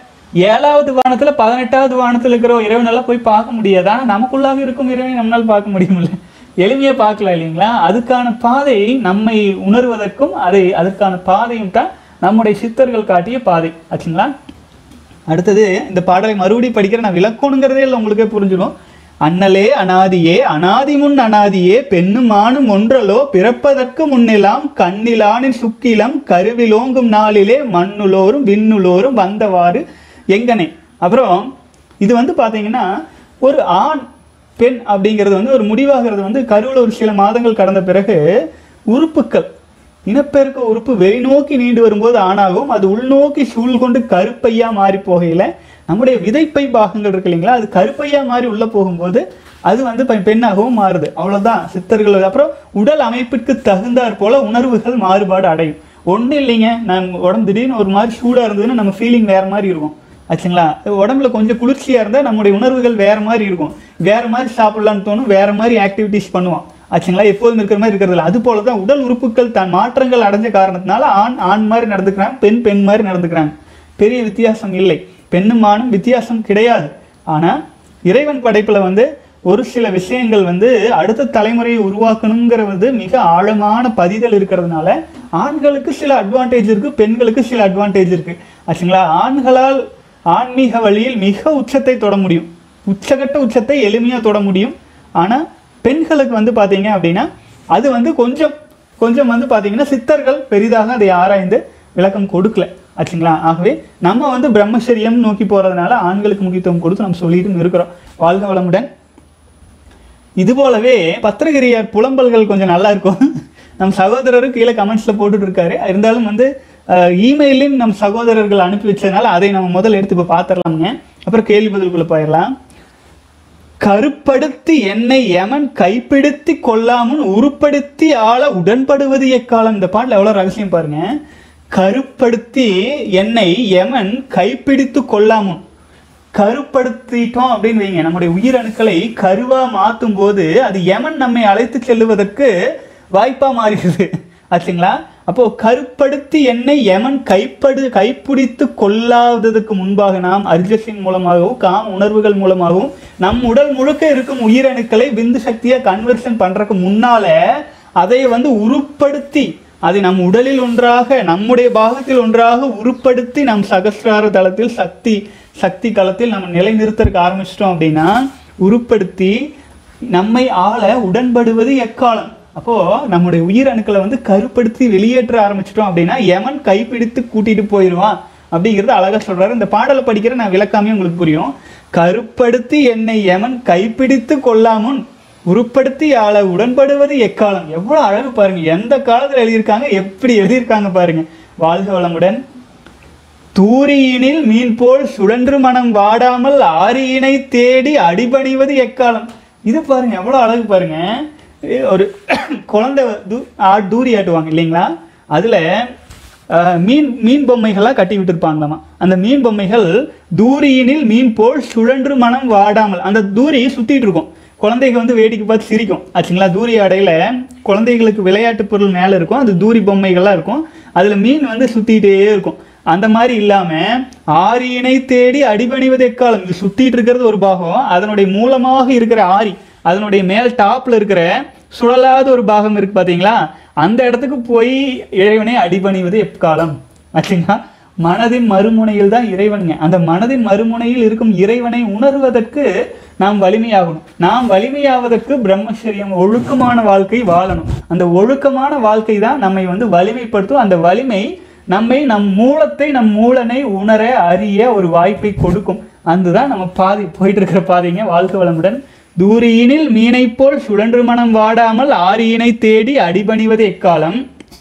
ஏழாவது வானத்துல பதினெட்டாவது வானத்துல இருக்கிற இறைவனெல்லாம் போய் பார்க்க முடியாது ஆனா நமக்குள்ளாக இருக்கும் இறைவனை நம்மளால பார்க்க முடியுமில்ல எளிமையா பார்க்கலாம் இல்லைங்களா அதுக்கான பாதை நம்மை உணர்வதற்கும் அதை அதற்கான பாதையும் தான் நம்முடைய சித்தர்கள் காட்டிய பாதை ஆச்சுங்களா அடுத்தது இந்த பாடலை மறுபடியும் படிக்கிற நான் விளக்கணுங்கிறதே இல்லை உங்களுக்கே புரிஞ்சிடும் அண்ணலே அனாதியே அனாதி முன் அனாதியே பெண்ணும் ஆணும் ஒன்றலோ பிறப்பதற்கு முன்னெல்லாம் கண்ணிலானின் சுக்கிலம் கருவிலோங்கும் நாளிலே மண்ணுலோரும் விண்ணுலோரும் வந்தவாறு எங்கனே அப்புறம் இது வந்து பார்த்தீங்கன்னா ஒரு ஆண் பெண் அப்படிங்கிறது வந்து ஒரு முடிவாகிறது வந்து கருவில் ஒரு சில மாதங்கள் கடந்த பிறகு உறுப்புக்கள் இனப்பெருக்க உறுப்பு வெளிநோக்கி நீண்டு வரும்போது ஆணாகவும் அது உள்நோக்கி சூழ் கொண்டு கருப்பையா மாறி போகையில நம்முடைய விதைப்பை பாகங்கள் இருக்கு இல்லைங்களா அது கருப்பையா மாறி உள்ள போகும்போது அது வந்து பெ- பெண்ணாகவும் மாறுது அவ்வளவுதான் சித்தர்கள் அப்புறம் உடல் அமைப்பிற்கு தகுந்தாற் போல உணர்வுகள் மாறுபாடு அடையும் ஒன்றும் இல்லைங்க நான் உடம்பு திடீர்னு ஒரு மாதிரி சூடா இருந்ததுன்னா நம்ம ஃபீலிங் வேற மாதிரி இருக்கும் ஆச்சுங்களா உடம்புல கொஞ்சம் குளிர்ச்சியா இருந்தால் நம்முடைய உணர்வுகள் வேற மாதிரி இருக்கும் வேற மாதிரி சாப்பிடலாம்னு தோணும் வேற மாதிரி ஆக்டிவிட்டிஸ் பண்ணுவோம் ஆச்சுங்களா எப்போதும் இருக்கிற மாதிரி இருக்கிறது இல்லை அது போல தான் உடல் உறுப்புகள் தான் மாற்றங்கள் அடைஞ்ச காரணத்தினால ஆண் ஆண் மாதிரி நடந்துக்கிறாங்க பெண் பெண் மாதிரி நடந்துக்கிறாங்க பெரிய வித்தியாசம் இல்லை பெண்ணும் ஆணும் வித்தியாசம் கிடையாது ஆனா இறைவன் படைப்புல வந்து ஒரு சில விஷயங்கள் வந்து அடுத்த தலைமுறையை உருவாக்கணுங்கிறது மிக ஆழமான பதிதல் இருக்கிறதுனால ஆண்களுக்கு சில அட்வான்டேஜ் இருக்கு பெண்களுக்கு சில அட்வான்டேஜ் இருக்கு ஆச்சுங்களா ஆண்களால் ஆன்மீக வழியில் மிக உச்சத்தை தொட முடியும் உச்சகட்ட உச்சத்தை எளிமையா தொட முடியும் ஆனா பெண்களுக்கு வந்து பாத்தீங்க அப்படின்னா அது வந்து கொஞ்சம் கொஞ்சம் வந்து பாத்தீங்கன்னா சித்தர்கள் பெரிதாக அதை ஆராய்ந்து விளக்கம் கொடுக்கல ஆச்சுங்களா ஆகவே நம்ம வந்து பிரம்மச்சரியம் நோக்கி போறதுனால ஆண்களுக்கு முக்கியத்துவம் கொடுத்து நம்ம சொல்லிட்டு இருக்கிறோம் வாழ்க வளமுடன் இது போலவே பத்திரகிரியார் புலம்பல்கள் கொஞ்சம் நல்லா இருக்கும் நம் சகோதரரும் கீழே கமெண்ட்ஸ்ல போட்டுட்டு இருக்காரு இருந்தாலும் வந்து இமெயிலையும் நம் சகோதரர்கள் அனுப்பி வச்சதுனால அதை நம்ம முதல்ல எடுத்து இப்போ பார்த்துடலாமுங்க அப்புறம் கேள்வி பதிலுக்குள்ள போயிடலாம் கருப்படுத்தி என்னை யமன் கைப்பிடித்து கொள்ளாமல் உருப்படுத்தி ஆள உடன்படுவது எக்காலம் இந்த பாட்டில் எவ்வளோ ரகசியம் பாருங்க கருப்படுத்தி என்னை யமன் கைப்பிடித்து கொள்ளாமல் கருப்படுத்திட்டோம் அப்படின்னு வைங்க நம்முடைய உயிரணுக்களை கருவா மாற்றும் போது அது யமன் நம்மை அழைத்து செல்லுவதற்கு வாய்ப்பா மாறிடுது ஆச்சுங்களா அப்போ கருப்படுத்தி என்னை யமன் கைப்படு கைப்பிடித்து கொள்ளாததுக்கு முன்பாக நாம் அர்ஜசின் மூலமாகவும் காம உணர்வுகள் மூலமாகவும் நம் உடல் முழுக்க இருக்கும் உயிரணுக்களை விந்து சக்தியை கன்வர்ஷன் பண்றதுக்கு முன்னால அதை வந்து உருப்படுத்தி அதை நம் உடலில் ஒன்றாக நம்முடைய பாகத்தில் ஒன்றாக உருப்படுத்தி நம் சகசிரார தளத்தில் சக்தி சக்தி களத்தில் நம்ம நிலைநிறுத்தறதுக்கு ஆரம்பிச்சிட்டோம் அப்படின்னா உருப்படுத்தி நம்மை ஆள உடன்படுவது எக்காலம் அப்போ நம்முடைய உயிரணுக்களை வந்து கருப்படுத்தி வெளியேற்ற ஆரம்பிச்சிட்டோம் அப்படின்னா யமன் கைப்பிடித்து கூட்டிட்டு போயிடுவான் அப்படிங்கிறது அழகா சொல்றாரு இந்த பாடலை படிக்கிற நான் விளக்காமே உங்களுக்கு புரியும் கருப்படுத்தி என்னை யமன் கைப்பிடித்து கொள்ளாமுன் உருப்படுத்தி ஆள உடன்படுவது எக்காலம் எவ்வளவு அழகு பாருங்க எந்த காலத்துல எழுதியிருக்காங்க எப்படி எழுதியிருக்காங்க பாருங்க வாழ்க வளமுடன் தூரியினில் மீன் போல் சுழன்று மனம் வாடாமல் ஆரியினை தேடி அடிபணிவது எக்காலம் இது பாருங்க எவ்வளவு அழகு பாருங்க ஏ, ஒரு குழந்தை தூ- ஆ- தூரி ஆட்டுவாங்க இல்லைங்களா அதுல அஹ், மீன் மீன் பொம்மைகள்லாம் கட்டி விட்டுருப்பாங்களாமா அந்த மீன் பொம்மைகள் தூரியினில் மீன் போல் சுழன்று மனம் வாடாமல் அந்த தூரி சுத்திட்டு இருக்கும் குழந்தைங்க வந்து வேடிக்கை பார்த்து சிரிக்கும் ஆச்சுங்களா தூரி அடையில குழந்தைகளுக்கு விளையாட்டு பொருள் மேலே இருக்கும் அது தூரி பொம்மைகள்லாம் இருக்கும் அதுல மீன் வந்து சுத்திட்டே இருக்கும் அந்த மாதிரி இல்லாம ஆரியினை தேடி அடிபணிவது எக்காலம் இது சுத்திட்டு இருக்கிறது ஒரு பாகம் அதனுடைய மூலமாக இருக்கிற ஆரி அதனுடைய மேல் டாப்ல இருக்கிற சுழலாத ஒரு பாகம் இருக்கு பாத்தீங்களா அந்த இடத்துக்கு போய் இறைவனை அடிபணிவது எக்காலம் ஆச்சுங்களா மனதின் மறுமுனையில் தான் இறைவனுங்க அந்த மனதின் மறுமுனையில் இருக்கும் இறைவனை உணர்வதற்கு நாம் வலிமையாகணும் நாம் வலிமையாவதற்கு பிரம்மச்சரியம் ஒழுக்கமான வாழ்க்கை வாழணும் அந்த ஒழுக்கமான வாழ்க்கை தான் நம்மை வந்து வலிமைப்படுத்தும் அந்த வலிமை நம்மை நம் மூலத்தை நம் மூலனை உணர அறிய ஒரு வாய்ப்பை கொடுக்கும் அதுதான் நம்ம பாதி போயிட்டு இருக்கிற பாதைங்க வாழ்க்கை வளமுடன் தூரியினில் மீனை போல் சுழன்று மனம் வாடாமல் ஆரியினை தேடி அடிபணிவது எக்காலம்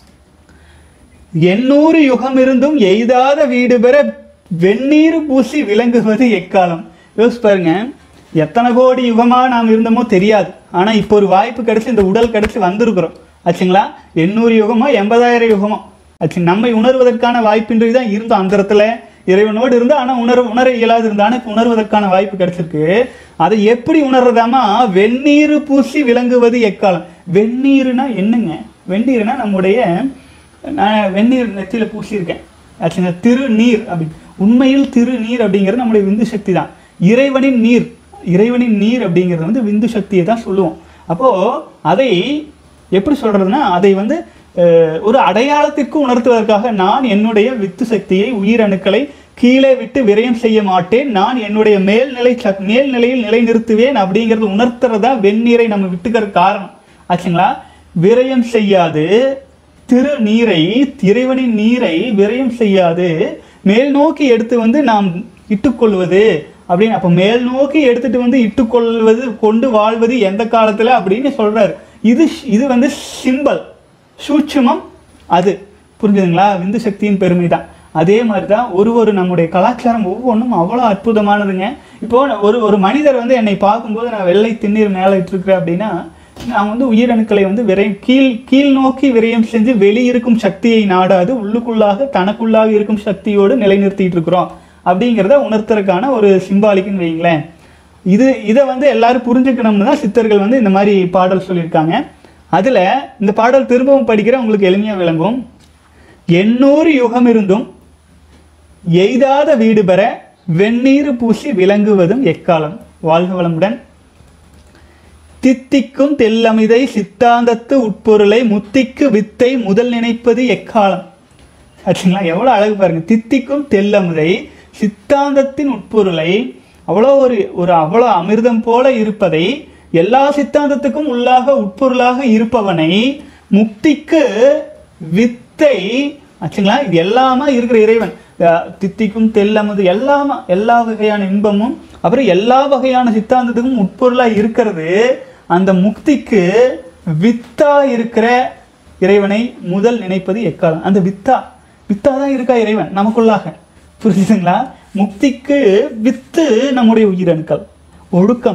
எண்ணூறு யுகம் இருந்தும் எய்தாத வீடு பெற வெந்நீர் பூசி விளங்குவது எக்காலம் யோசிச்சு பாருங்க எத்தனை கோடி யுகமா நாம் இருந்தோமோ தெரியாது ஆனா இப்போ ஒரு வாய்ப்பு கிடைச்சு இந்த உடல் கிடைச்சு வந்திருக்கிறோம் ஆச்சுங்களா எண்ணூறு யுகமோ எண்பதாயிரம் யுகமோ ஆச்சு நம்மை உணர்வதற்கான வாய்ப்பின்றி தான் இருந்தோம் அந்த இடத்துல இறைவனோடு இருந்து ஆனா உணர உணர இயலாது இருந்தானே இப்போ உணர்வதற்கான வாய்ப்பு கிடைச்சிருக்கு அதை எப்படி உணர்றதாமா வெந்நீர் பூசி விளங்குவது எக்காலம் வெந்நீர்னா என்னங்க வெந்நீர்னா நம்முடைய நான் வெந்நீர் நெத்தியில பூசியிருக்கேன் ஆச்சுங்க திருநீர் அப்படி உண்மையில் திருநீர் அப்படிங்கிறது நம்முடைய விந்து சக்தி தான் இறைவனின் நீர் இறைவனின் நீர் அப்படிங்கிறது வந்து விந்து சக்தியை தான் சொல்லுவோம் அப்போ அதை எப்படி சொல்றதுன்னா அதை வந்து அஹ், ஒரு அடையாளத்திற்கு உணர்த்துவதற்காக நான் என்னுடைய வித்து சக்தியை உயிரணுக்களை கீழே விட்டு விரயம் செய்ய மாட்டேன் நான் என்னுடைய மேல்நிலை சக் மேல்நிலையில் நிலைநிறுத்துவேன் அப்படிங்கிறது உணர்த்துறதா வெந்நீரை நம்ம விட்டுக்கிற காரணம் ஆச்சுங்களா விரயம் செய்யாது திரு நீரை இறைவனின் நீரை விரயம் செய்யாது மேல் நோக்கி எடுத்து வந்து நாம் இட்டுக்கொள்வது அப்படின்னு அப்போ மேல் நோக்கி எடுத்துட்டு வந்து இட்டுக்கொள்வது கொண்டு வாழ்வது எந்த காலத்துல அப்படின்னு சொல்றாரு இது இது வந்து சிம்பல் சூட்சுமம் அது புரிஞ்சுதுங்களா விந்து சக்தியின் பெருமை தான் அதே மாதிரி தான் ஒரு ஒரு நம்முடைய கலாச்சாரம் ஒவ்வொன்றும் அவ்வளோ அற்புதமானதுங்க இப்போ ஒரு ஒரு மனிதர் வந்து என்னை பார்க்கும்போது நான் வெள்ளை திண்ணீர் மேலே இட்டிருக்கிறேன் அப்படின்னா நான் வந்து உயிரணுக்களை வந்து விரயம் கீழ் கீழ் நோக்கி விரயம் செஞ்சு வெளியிருக்கும் சக்தியை நாடாது உள்ளுக்குள்ளாக தனக்குள்ளாக இருக்கும் சக்தியோடு நிலைநிறுத்திட்டு இருக்கிறோம் அப்படிங்கிறத உணர்த்துறதுக்கான ஒரு சிம்பாலிக்குன்னு வைங்களேன் இது இதை வந்து எல்லாரும் புரிஞ்சுக்கணும்னு தான் சித்தர்கள் வந்து இந்த மாதிரி பாடல் சொல்லியிருக்காங்க அதில் இந்த பாடல் திரும்பவும் படிக்கிற உங்களுக்கு எளிமையாக விளங்கும் எண்ணூறு யுகம் இருந்தும் எய்தாத வீடு பெற வெந்நீர் பூசி விளங்குவதும் எக்காலம் வாழ்க வளமுடன் தித்திக்கும் தெல்லமிதை சித்தாந்தத்து உட்பொருளை முத்திக்கு வித்தை முதல் நினைப்பது எக்காலம் ஆச்சுங்களா எவ்வளோ அழகு பாருங்க தித்திக்கும் தெல்லமுதை சித்தாந்தத்தின் உட்பொருளை அவ்வளோ ஒரு ஒரு அவ்வளோ அமிர்தம் போல இருப்பதை எல்லா சித்தாந்தத்துக்கும் உள்ளாக உட்பொருளாக இருப்பவனை முக்திக்கு வித்தை ஆச்சுங்களா இது எல்லாமா இருக்கிற இறைவன் அஹ் தித்திக்கும் தெல்லமுது எல்லாமா எல்லா வகையான இன்பமும் அப்புறம் எல்லா வகையான சித்தாந்தத்துக்கும் உட்பொருளா இருக்கிறது அந்த முக்திக்கு வித்தா இருக்கிற இறைவனை முதல் நினைப்பது எக்காலம் அந்த வித்தா வித்தா தான் இருக்கா இறைவன் நமக்குள்ளாக புரிஞ்சுதுங்களா முக்திக்கு வித்து நம்முடைய உயிரணுக்கள் ஒழுக்கம்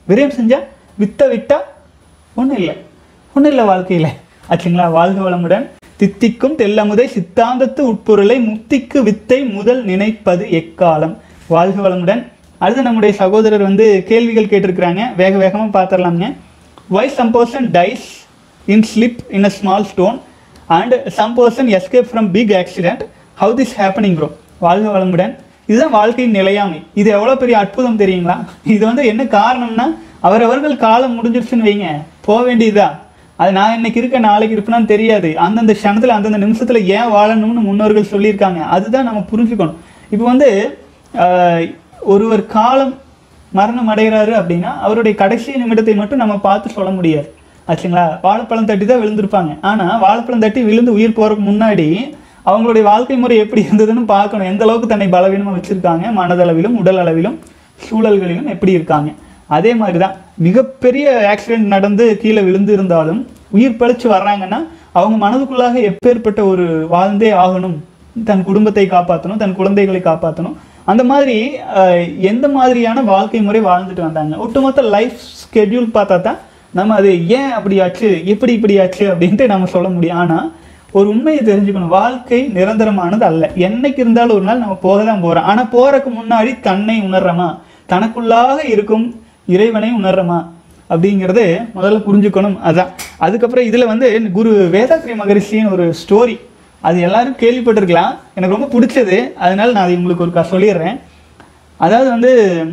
விரயம் செஞ்சா வித்த விட்டா ஒன்றும் இல்லை ஒன்றும் இல்லை வாழ்க்கையில் ஆச்சுங்களா வாழ்க வளமுடன் தித்திக்கும் தெல்லமுதை சித்தாந்தத்து உட்பொருளை முத்திக்கு வித்தை முதல் நினைப்பது எக்காலம் வாழ்க வளமுடன் அடுத்து நம்முடைய சகோதரர் வந்து கேள்விகள் கேட்டிருக்கிறாங்க வேக வேகமாக பார்த்துடலாங்க why some person dies in slip in a small stone and some person escape from big accident how this happening bro வாழ்க வளமுடன் இதுதான் வாழ்க்கையின் நிலையாமை இது எவ்வளோ பெரிய அற்புதம் தெரியுங்களா இது வந்து என்ன காரணம்னா அவரவர்கள் காலம் முடிஞ்சிருச்சுன்னு வைங்க போக வேண்டியதா அது நான் இன்னைக்கு இருக்க நாளைக்கு இருப்பேனான்னு தெரியாது அந்தந்த க்ஷணத்தில் அந்தந்த நிமிஷத்தில் ஏன் வாழணும்னு முன்னோர்கள் சொல்லியிருக்காங்க அதுதான் நம்ம புரிஞ்சுக்கணும் இப்போ வந்து ஆஹ், ஒருவர் காலம் மரணம் அடைகிறாரு அப்படின்னா அவருடைய கடைசி நிமிடத்தை மட்டும் நம்ம பார்த்து சொல்ல முடியாது ஆச்சுங்களா வாழைப்பழம் தட்டி தான் விழுந்திருப்பாங்க ஆனால் வாழைப்பழம் தட்டி விழுந்து உயிர் போகிறதுக்கு முன்னாடி அவங்களுடைய வாழ்க்கை முறை எப்படி இருந்ததுன்னு பார்க்கணும் எந்த அளவுக்கு தன்னை பலவீனமாக வச்சுருக்காங்க மனதளவிலும் உடல் அளவிலும் சூழல்களிலும் எப்படி இருக்காங்க அதே மாதிரி தான் மிகப்பெரிய ஆக்சிடென்ட் நடந்து கீழே விழுந்து இருந்தாலும் உயிர் பழிச்சு வர்றாங்கன்னா அவங்க மனதுக்குள்ளாக எப்பேற்பட்ட ஒரு வாழ்ந்தே ஆகணும் தன் குடும்பத்தை காப்பாற்றணும் தன் குழந்தைகளை காப்பாற்றணும் அந்த மாதிரி அஹ், எந்த மாதிரியான வாழ்க்கை முறை வாழ்ந்துட்டு வந்தாங்க ஒட்டுமொத்த லைஃப் ஸ்கெட்யூல் பார்த்தா தான் நம்ம அது ஏன் அப்படி ஆச்சு எப்படி இப்படி ஆச்சு அப்படின்ட்டு நம்ம சொல்ல முடியும் ஆனால் ஒரு உண்மையை தெரிஞ்சுக்கணும் வாழ்க்கை நிரந்தரமானது அல்ல என்னைக்கு இருந்தாலும் ஒரு நாள் நம்ம போக தான் போகிறோம் ஆனால் போகிறதுக்கு முன்னாடி தன்னை உணர்றோமா தனக்குள்ளாக இருக்கும் இறைவனை உணர்றோமா அப்படிங்கிறது முதல்ல புரிஞ்சுக்கணும் அதான் அதுக்கப்புறம் இதில் வந்து குரு வேதாத்ரி மகரிஷின்னு ஒரு ஸ்டோரி அது எல்லாரும் கேள்விப்பட்டிருக்கலாம் எனக்கு ரொம்ப பிடிச்சது அதனால நான் அதை உங்களுக்கு ஒரு க- சொல்லிடுறேன் அதாவது வந்து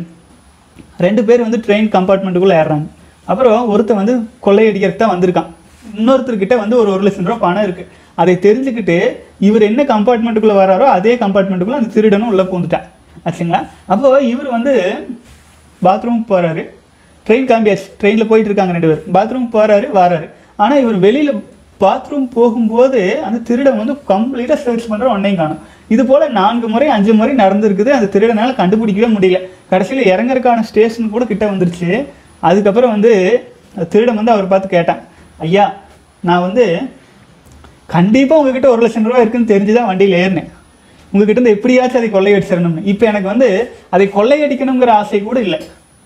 ரெண்டு பேர் வந்து ட்ரெயின் கம்பார்ட்மெண்ட்டுக்குள்ளே ஏறுறாங்க அப்புறம் ஒருத்தன் வந்து கொள்ளையடிக்கிறதுக்கு தான் வந்திருக்கான் இன்னொருத்தர்கிட்ட வந்து ஒரு ஒரு லட்சம் ரூபா பணம் இருக்குது அதை தெரிஞ்சுக்கிட்டு இவர் என்ன கம்பார்ட்மெண்ட்டுக்குள்ளே வராரோ அதே கம்பார்ட்மெண்ட்டுக்குள்ளே அந்த திருடனும் உள்ளே பூந்துட்டான் ஆச்சுங்களா அப்போ இவர் வந்து பாத்ரூம் போகிறாரு ட்ரெயின் காம்பியாச்சு ட்ரெயினில் போயிட்டு இருக்காங்க ரெண்டு பேர் பாத்ரூம் போகிறாரு வராரு ஆனால் இவர் வெளியில் பாத்ரூம் போகும்போது அந்த திருடன் வந்து கம்ப்ளீட்டாக சர்ச் பண்ணுற ஒன்றையும் காணும் இது போல் நான்கு முறை அஞ்சு முறை நடந்திருக்குது அந்த திருடனால கண்டுபிடிக்கவே முடியல கடைசியில் இறங்கறதுக்கான ஸ்டேஷன் கூட கிட்ட வந்துருச்சு அதுக்கப்புறம் வந்து அந்த திருடன் வந்து அவர் பார்த்து கேட்டான் ஐயா நான் வந்து கண்டிப்பாக உங்ககிட்ட ஒரு லட்சம் ரூபா இருக்குன்னு தெரிஞ்சு தான் வண்டியில் ஏறினேன் உங்ககிட்ட இருந்து எப்படியாச்சும் அதை கொள்ளையடிச்சிடணும்னு இப்போ எனக்கு வந்து அதை கொள்ளையடிக்கணுங்கிற ஆசை கூட இல்லை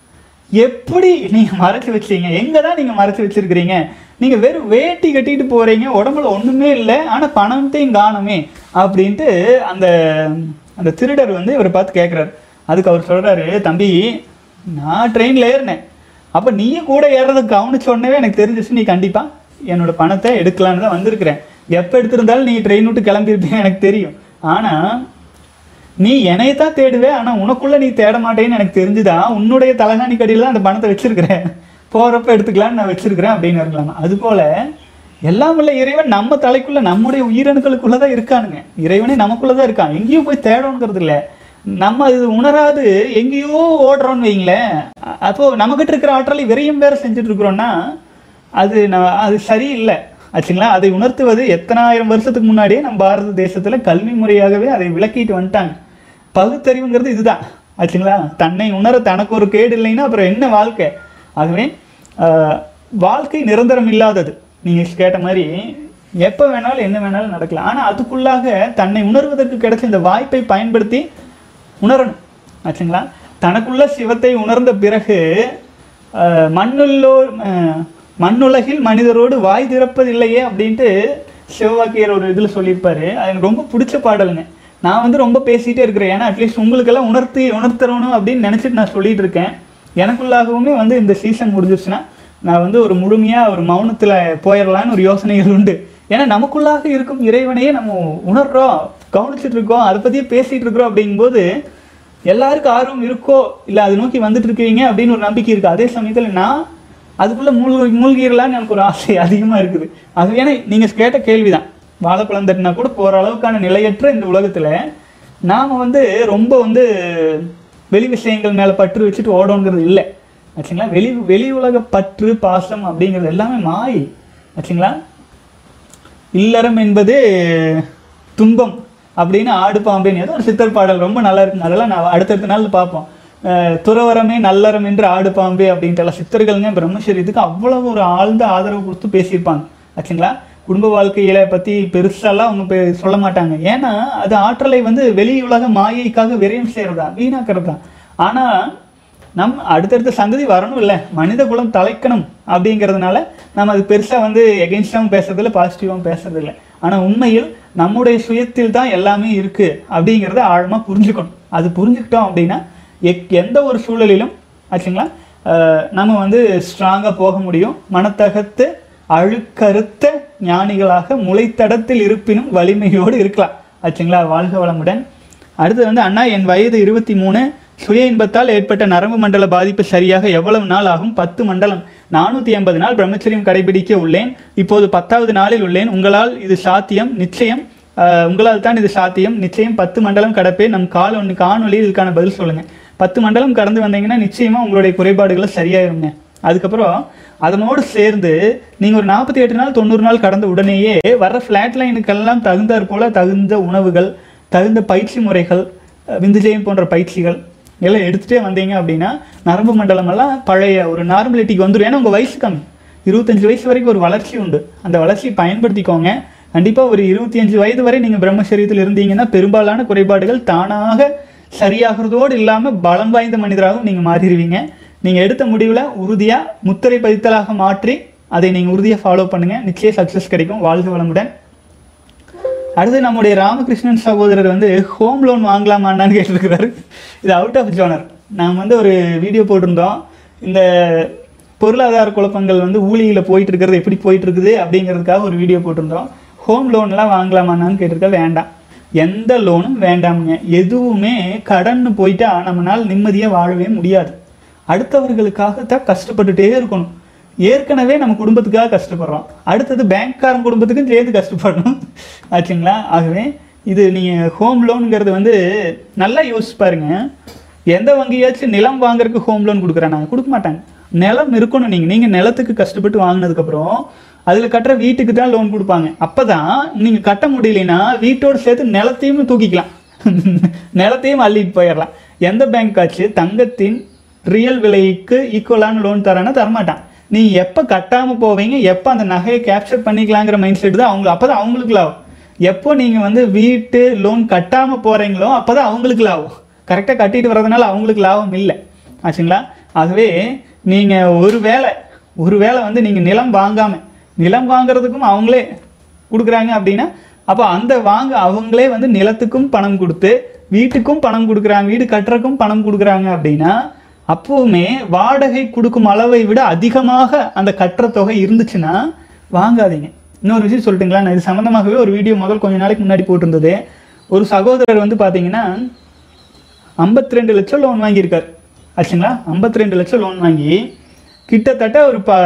எப்படி நீங்கள் மறைச்சு வச்சீங்க எங்கே தான் நீங்கள் மறைச்சு வச்சிருக்கிறீங்க நீங்கள் வெறும் வேட்டி கட்டிட்டு போகிறீங்க உடம்புல ஒன்றுமே இல்லை ஆனால் பணத்தையும் காணுமே அப்படின்ட்டு அந்த அந்த திருடர் வந்து இவரை பார்த்து கேட்குறாரு அதுக்கு அவர் சொல்கிறாரு தம்பி நான் ட்ரெயினில் ஏறினேன் அப்போ நீயும் கூட ஏறதை கவனிச்ச உடனே எனக்கு தெரிஞ்சிச்சு நீ கண்டிப்பாக என்னோட பணத்தை எடுக்கலான்னு தான் வந்திருக்கிறேன் எப்போ எடுத்திருந்தாலும் நீ ட்ரெயின் விட்டு கிளம்பியிருப்பீங்க எனக்கு தெரியும் ஆனால் நீ என்னைய தான் தேடுவே ஆனா உனக்குள்ள நீ தேட மாட்டேன்னு எனக்கு தெரிஞ்சுதான் உன்னுடைய தலகாணி கடியில தான் அந்த பணத்தை வச்சிருக்கிறேன் போறப்ப எடுத்துக்கலாம்னு நான் வச்சிருக்கிறேன் அப்படின்னு இருக்கலாம் அது போல எல்லாம் உள்ள இறைவன் நம்ம தலைக்குள்ள நம்முடைய உயிரணுக்களுக்குள்ள தான் இருக்கானுங்க இறைவனே நமக்குள்ள தான் இருக்கான் எங்கேயும் போய் தேடணுங்கிறது இல்ல நம்ம அது உணராது எங்கேயோ ஓடுறோம்னு வைங்களேன் அ- அப்போ நம்மகிட்ட இருக்கிற ஆற்றலை விரையும் வேற செஞ்சுட்டு இருக்கிறோம்னா அது நான் அது சரியில்லை ஆச்சுங்களா அதை உணர்த்துவது எத்தனாயிரம் வருஷத்துக்கு முன்னாடியே நம்ம பாரத தேசத்துல கல்வி முறையாகவே அதை விளக்கிட்டு வந்துட்டாங்க பகுத்தறிவுங்கிறது இதுதான் ஆச்சுங்களா தன்னை உணர தனக்கு ஒரு கேடு இல்லைன்னா அப்புறம் என்ன வாழ்க்கை ஆகவே ஆஹ், வாழ்க்கை நிரந்தரம் இல்லாதது நீங்க கேட்ட மாதிரி எப்போ வேணாலும் என்ன வேணாலும் நடக்கலாம் ஆனா அதுக்குள்ளாக தன்னை உணர்வதற்கு கிடைச்ச இந்த வாய்ப்பை பயன்படுத்தி உணரணும் ஆச்சுங்களா தனக்குள்ள சிவத்தை உணர்ந்த பிறகு ஆஹ், மண்ணுள்ளோர் ஆஹ், மண்ணுலகில் மனிதரோடு வாய் திறப்பதில்லையே அப்படின்ட்டு சிவவாக்கியர் ஒரு இதில் சொல்லியிருப்பாரு அது எனக்கு ரொம்ப பிடிச்ச பாடலுங்க நான் வந்து ரொம்ப பேசிகிட்டே இருக்கிறேன் ஏன்னா அட்லீஸ்ட் உங்களுக்கெல்லாம் உணர்த்தி உணர்த்தணும் அப்படின்னு நினச்சிட்டு நான் சொல்லிட்டு இருக்கேன் எனக்குள்ளாகவுமே வந்து இந்த சீசன் முடிஞ்சிருச்சுன்னா நான் வந்து ஒரு முழுமையாக ஒரு மௌனத்தில் போயிடலான்னு ஒரு யோசனைகள் உண்டு ஏன்னா நமக்குள்ளாக இருக்கும் இறைவனையே நம்ம உணர்றோம் கவனிச்சிட்டு இருக்கோம் அதை பற்றியே பேசிகிட்டு இருக்கிறோம் அப்படிங்கும்போது எல்லாருக்கும் ஆர்வம் இருக்கோ இல்லை அதை நோக்கி வந்துட்டு இருக்கீங்க அப்படின்னு ஒரு நம்பிக்கை இருக்குது அதே சமயத்தில் நான் அதுக்குள்ளே மூழ்கி மூழ்கிடலான்னு எனக்கு ஒரு ஆசை அதிகமாக இருக்குது அது ஏன்னா நீங்கள் கேட்ட கேள்வி தான் வாழைப்பழம் தட்டினா கூட போகிற அளவுக்கான நிலையற்ற இந்த உலகத்தில் நாம் வந்து ரொம்ப வந்து வெளி விஷயங்கள் மேலே பற்று வச்சுட்டு ஓடணுங்கிறது இல்லை ஆச்சுங்களா வெளி வெளி உலக பற்று பாசம் அப்படிங்கிறது எல்லாமே மாய் ஆச்சுங்களா இல்லறம் என்பது துன்பம் அப்படின்னு ஆடு பாம்பேன்னு ஏதோ ஒரு சித்தர் பாடல் ரொம்ப நல்லா இருக்குங்க அதெல்லாம் நான் அடுத்தடுத்த நாள் பார்ப்போம் அஹ் துறவரமே நல்லறம் என்று ஆடு பாம்பே அப்படின்ட்டு எல்லாம் சித்தர்களுங்க பிரம்மச்சரியத்துக்கு அவ்வளவு ஒரு ஆழ்ந்த ஆதரவு கொடுத்து பேசியிருப்பாங்க ஆச்சுங்களா குடும்ப வாழ்க்கையில பத்தி பெருசாலாம் அவங்க பே- சொல்ல மாட்டாங்க ஏன்னா அது ஆற்றலை வந்து வெளி உலக மாயைக்காக விரயம் செய்யறதா வீணாக்குறது தான் ஆனா நம் அடுத்தடுத்த சந்ததி வரணும் இல்லை மனித குலம் தலைக்கணும் அப்படிங்கிறதுனால நம்ம அது பெருசாக வந்து எகென்ஸ்டாகவும் பேசுறதில்ல பாசிட்டிவாகவும் பேசுறதில்ல ஆனால் உண்மையில் நம்முடைய சுயத்தில் தான் எல்லாமே இருக்குது அப்படிங்கிறத ஆழமாக புரிஞ்சுக்கணும் அது புரிஞ்சுக்கிட்டோம் அப்படின்னா எக் எந்த ஒரு சூழலிலும் ஆச்சுங்களா அஹ் நம்ம வந்து ஸ்ட்ராங்காக போக முடியும் மனத்தகத்து அழுக்கறுத்த ஞானிகளாக முளைத்தடத்தில் இருப்பினும் வலிமையோடு இருக்கலாம் ஆச்சுங்களா வாழ்க வளமுடன் அடுத்து வந்து அண்ணா என் வயது இருபத்தி மூணு சுய இன்பத்தால் ஏற்பட்ட நரம்பு மண்டல பாதிப்பு சரியாக எவ்வளவு நாள் ஆகும் பத்து மண்டலம் நானூற்றி எண்பது நாள் பிரம்மச்சரியம் கடைபிடிக்க உள்ளேன் இப்போது பத்தாவது நாளில் உள்ளேன் உங்களால் இது சாத்தியம் நிச்சயம் ஆஹ், உங்களால் தான் இது சாத்தியம் நிச்சயம் பத்து மண்டலம் கடப்பேன் நம் கால் ஒன்று காணொலி இதுக்கான பதில் சொல்லுங்க பத்து மண்டலம் கடந்து வந்தீங்கன்னா நிச்சயமா உங்களுடைய குறைபாடுகளை சரியாயிருங்க அதுக்கப்புறம் அதனோடு சேர்ந்து நீங்க ஒரு நாற்பத்தி எட்டு நாள் தொண்ணூறு நாள் கடந்த உடனேயே வர்ற ஃப்ளாட் லைனுக்கெல்லாம் தகுந்தாற் போல தகுந்த உணவுகள் தகுந்த பயிற்சி முறைகள் அஹ், விந்துஜயம் போன்ற பயிற்சிகள் எல்லாம் எடுத்துகிட்டே வந்தீங்க அப்படின்னா நரம்பு மண்டலம் எல்லாம் பழைய ஒரு நார்மலிட்டிக்கு வந்துடும் ஏன்னா உங்கள் வயசு கம்மி இருபத்தஞ்சு வயசு வரைக்கும் ஒரு வளர்ச்சி உண்டு அந்த வளர்ச்சியை பயன்படுத்திக்கோங்க கண்டிப்பாக ஒரு இருபத்தி அஞ்சு வயது வரை நீங்கள் பிரம்மச்சரியத்தில் இருந்தீங்கன்னா பெரும்பாலான குறைபாடுகள் தானாக சரியாகிறதோடு இல்லாமல் பலம் வாய்ந்த மனிதராகவும் நீங்கள் மாறிடுவீங்க நீங்கள் எடுத்த முடிவில் உறுதியாக முத்திரை பதித்தலாக மாற்றி அதை நீங்கள் உறுதியாக ஃபாலோ பண்ணுங்கள் நிச்சயம் சக்ஸஸ் கிடைக்கும் வாழ்க வளமுடன் அடுத்து நம்முடைய ராமகிருஷ்ணன் சகோதரர் வந்து ஹோம் லோன் வாங்கலாமான்னு கேட்டிருக்கிறாரு இது அவுட் ஆஃப் ஜோனர் நாம் வந்து ஒரு வீடியோ போட்டிருந்தோம் இந்த பொருளாதார குழப்பங்கள் வந்து ஊழியில் போயிட்டு இருக்கிறது எப்படி போயிட்டு இருக்குது அப்படிங்கிறதுக்காக ஒரு வீடியோ போட்டிருந்தோம் ஹோம் லோன்லாம் வாங்கலாமான்னு கேட்டிருக்க வேண்டாம் எந்த லோனும் வேண்டாமுங்க எதுவுமே கடன்னு போயிட்டா நம்மளால் நிம்மதியாக வாழவே முடியாது அடுத்தவர்களுக்காக தான் கஷ்டப்பட்டுட்டே இருக்கணும் ஏற்கனவே நம்ம குடும்பத்துக்காக கஷ்டப்படுறோம் அடுத்தது பேங்க்காரன் குடும்பத்துக்கும் சேர்த்து கஷ்டப்படணும் ஆச்சுங்களா ஆகவே இது நீங்கள் ஹோம் லோனுங்கிறது வந்து நல்லா யோசிச்சு பாருங்க எந்த வங்கியாச்சும் நிலம் வாங்குறதுக்கு ஹோம் லோன் கொடுக்குறாங்க கொடுக்க மாட்டாங்க நிலம் இருக்கணும் நீங்கள் நீங்கள் நிலத்துக்கு கஷ்டப்பட்டு வாங்கினதுக்கப்புறம் அதில் கட்டுற வீட்டுக்கு தான் லோன் கொடுப்பாங்க அப்போ தான் நீங்கள் கட்ட முடியலைன்னா வீட்டோடு சேர்த்து நிலத்தையும் தூக்கிக்கலாம் நிலத்தையும் அள்ளிட்டு போயிடலாம் எந்த பேங்க் ஆச்சு தங்கத்தின் ரியல் விலைக்கு ஈக்குவலான லோன் தரேன்னா தரமாட்டான் நீ எப்போ கட்டாமல் போவீங்க எப்போ அந்த நகையை கேப்சர் பண்ணிக்கலாங்கிற மைண்ட் செட் தான் அவங்க அப்போ தான் அவங்களுக்கு லாபம் எப்போ நீங்கள் வந்து வீட்டு லோன் கட்டாமல் போகிறீங்களோ அப்போ தான் அவங்களுக்கு லாபம் கரெக்டாக கட்டிட்டு வர்றதுனால அவங்களுக்கு லாபம் இல்லை ஆச்சுங்களா ஆகவே நீங்கள் ஒரு வேளை ஒரு வேளை வந்து நீங்கள் நிலம் வாங்காமல் நிலம் வாங்குறதுக்கும் அவங்களே கொடுக்குறாங்க அப்படின்னா அப்போ அந்த வாங்க அவங்களே வந்து நிலத்துக்கும் பணம் கொடுத்து வீட்டுக்கும் பணம் கொடுக்குறாங்க வீடு கட்டுறதுக்கும் பணம் கொடுக்குறாங்க அப்படின்னா அப்போவுமே வாடகை கொடுக்கும் அளவை விட அதிகமாக அந்த கட்டுற தொகை இருந்துச்சுன்னா வாங்காதீங்க இன்னொரு விஷயம் சொல்லட்டுங்களா நான் இது சம்மந்தமாகவே ஒரு வீடியோ முதல் கொஞ்ச நாளைக்கு முன்னாடி போட்டிருந்தது ஒரு சகோதரர் வந்து பார்த்தீங்கன்னா 52 ரெண்டு லட்சம் லோன் வாங்கியிருக்கார் ஆச்சுங்களா 52 ரெண்டு லட்சம் லோன் வாங்கி கிட்டத்தட்ட ஒரு ப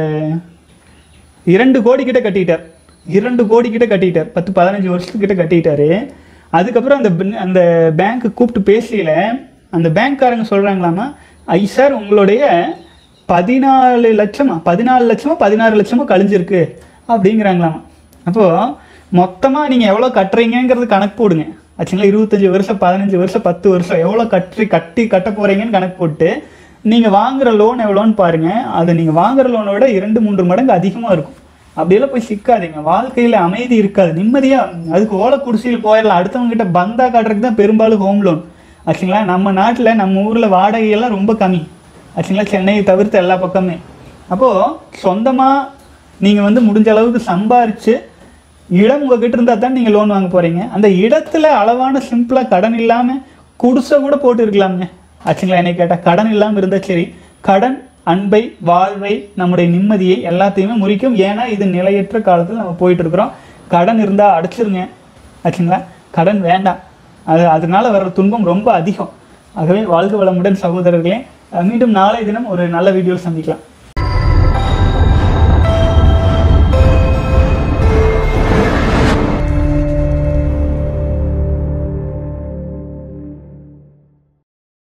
இரண்டு கோடி கிட்ட கட்டிட்டார் இரண்டு கோடி கிட்ட கட்டிட்டார் பத்து பதினஞ்சு வருஷத்துக்கிட்ட கட்டிட்டாரு அதுக்கப்புறம் அந்த பின்- அந்த பேங்க் கூப்பிட்டு பேசல அந்த பேங்க்காரங்க சொல்றாங்களாமா ஐ சார் உங்களுடைய பதினாலு லட்சமா பதினாலு லட்சமோ பதினாறு லட்சமோ கழிஞ்சிருக்கு அப்படிங்கிறாங்களாமா அப்போது மொத்தமாக நீங்கள் எவ்வளோ கட்டுறீங்கங்கிறது கணக்கு போடுங்க ஆச்சுங்களா இருபத்தஞ்சி வருஷம் பதினஞ்சு வருஷம் பத்து வருஷம் எவ்வளோ கட்டி கட்டி கட்ட போகிறீங்கன்னு கணக்கு போட்டு நீங்கள் வாங்குற லோன் எவ்வளோன்னு பாருங்கள் அது நீங்கள் வாங்குற லோனை விட இரண்டு மூன்று மடங்கு அதிகமாக இருக்கும் அப்படியெல்லாம் போய் சிக்காதீங்க வாழ்க்கையில் அமைதி இருக்காது நிம்மதியாக அதுக்கு ஓலை குடிசையில் போயிடலாம் அடுத்தவங்க கிட்ட பந்தா காட்டுறதுக்கு தான் பெரும்பாலும் ஹோம் லோன் ஆச்சுங்களா நம்ம நாட்டில் நம்ம ஊரில் வாடகையெல்லாம் ரொம்ப கம்மி ஆச்சுங்களா சென்னையை தவிர்த்து எல்லா பக்கமே அப்போது சொந்தமாக நீங்கள் வந்து முடிஞ்ச அளவுக்கு சம்பாரித்து இடம் உங்ககிட்ட இருந்தால் தான் நீங்கள் லோன் வாங்க போகிறீங்க அந்த இடத்துல அளவான சிம்பிளாக கடன் இல்லாமல் குடிசை கூட போட்டு இருக்கலாமுங்க ஆச்சுங்களா என்னை கேட்டால் கடன் இல்லாமல் இருந்தால் சரி கடன் அன்பை வாழ்வை நம்முடைய நிம்மதியை எல்லாத்தையுமே முறிக்கும் ஏன்னா இது நிலையற்ற காலத்தில் நம்ம போயிட்டு இருக்கிறோம் கடன் இருந்தால் அடைச்சிருங்க ஆச்சுங்களா கடன் வேண்டாம் அது அதனால வர்ற துன்பம் ரொம்ப அதிகம் ஆகவே வாழ்க வளமுடன் சகோதரர்களே அஹ் மீண்டும் நாளை தினம் ஒரு நல்ல வீடியோவில் சந்திக்கலாம்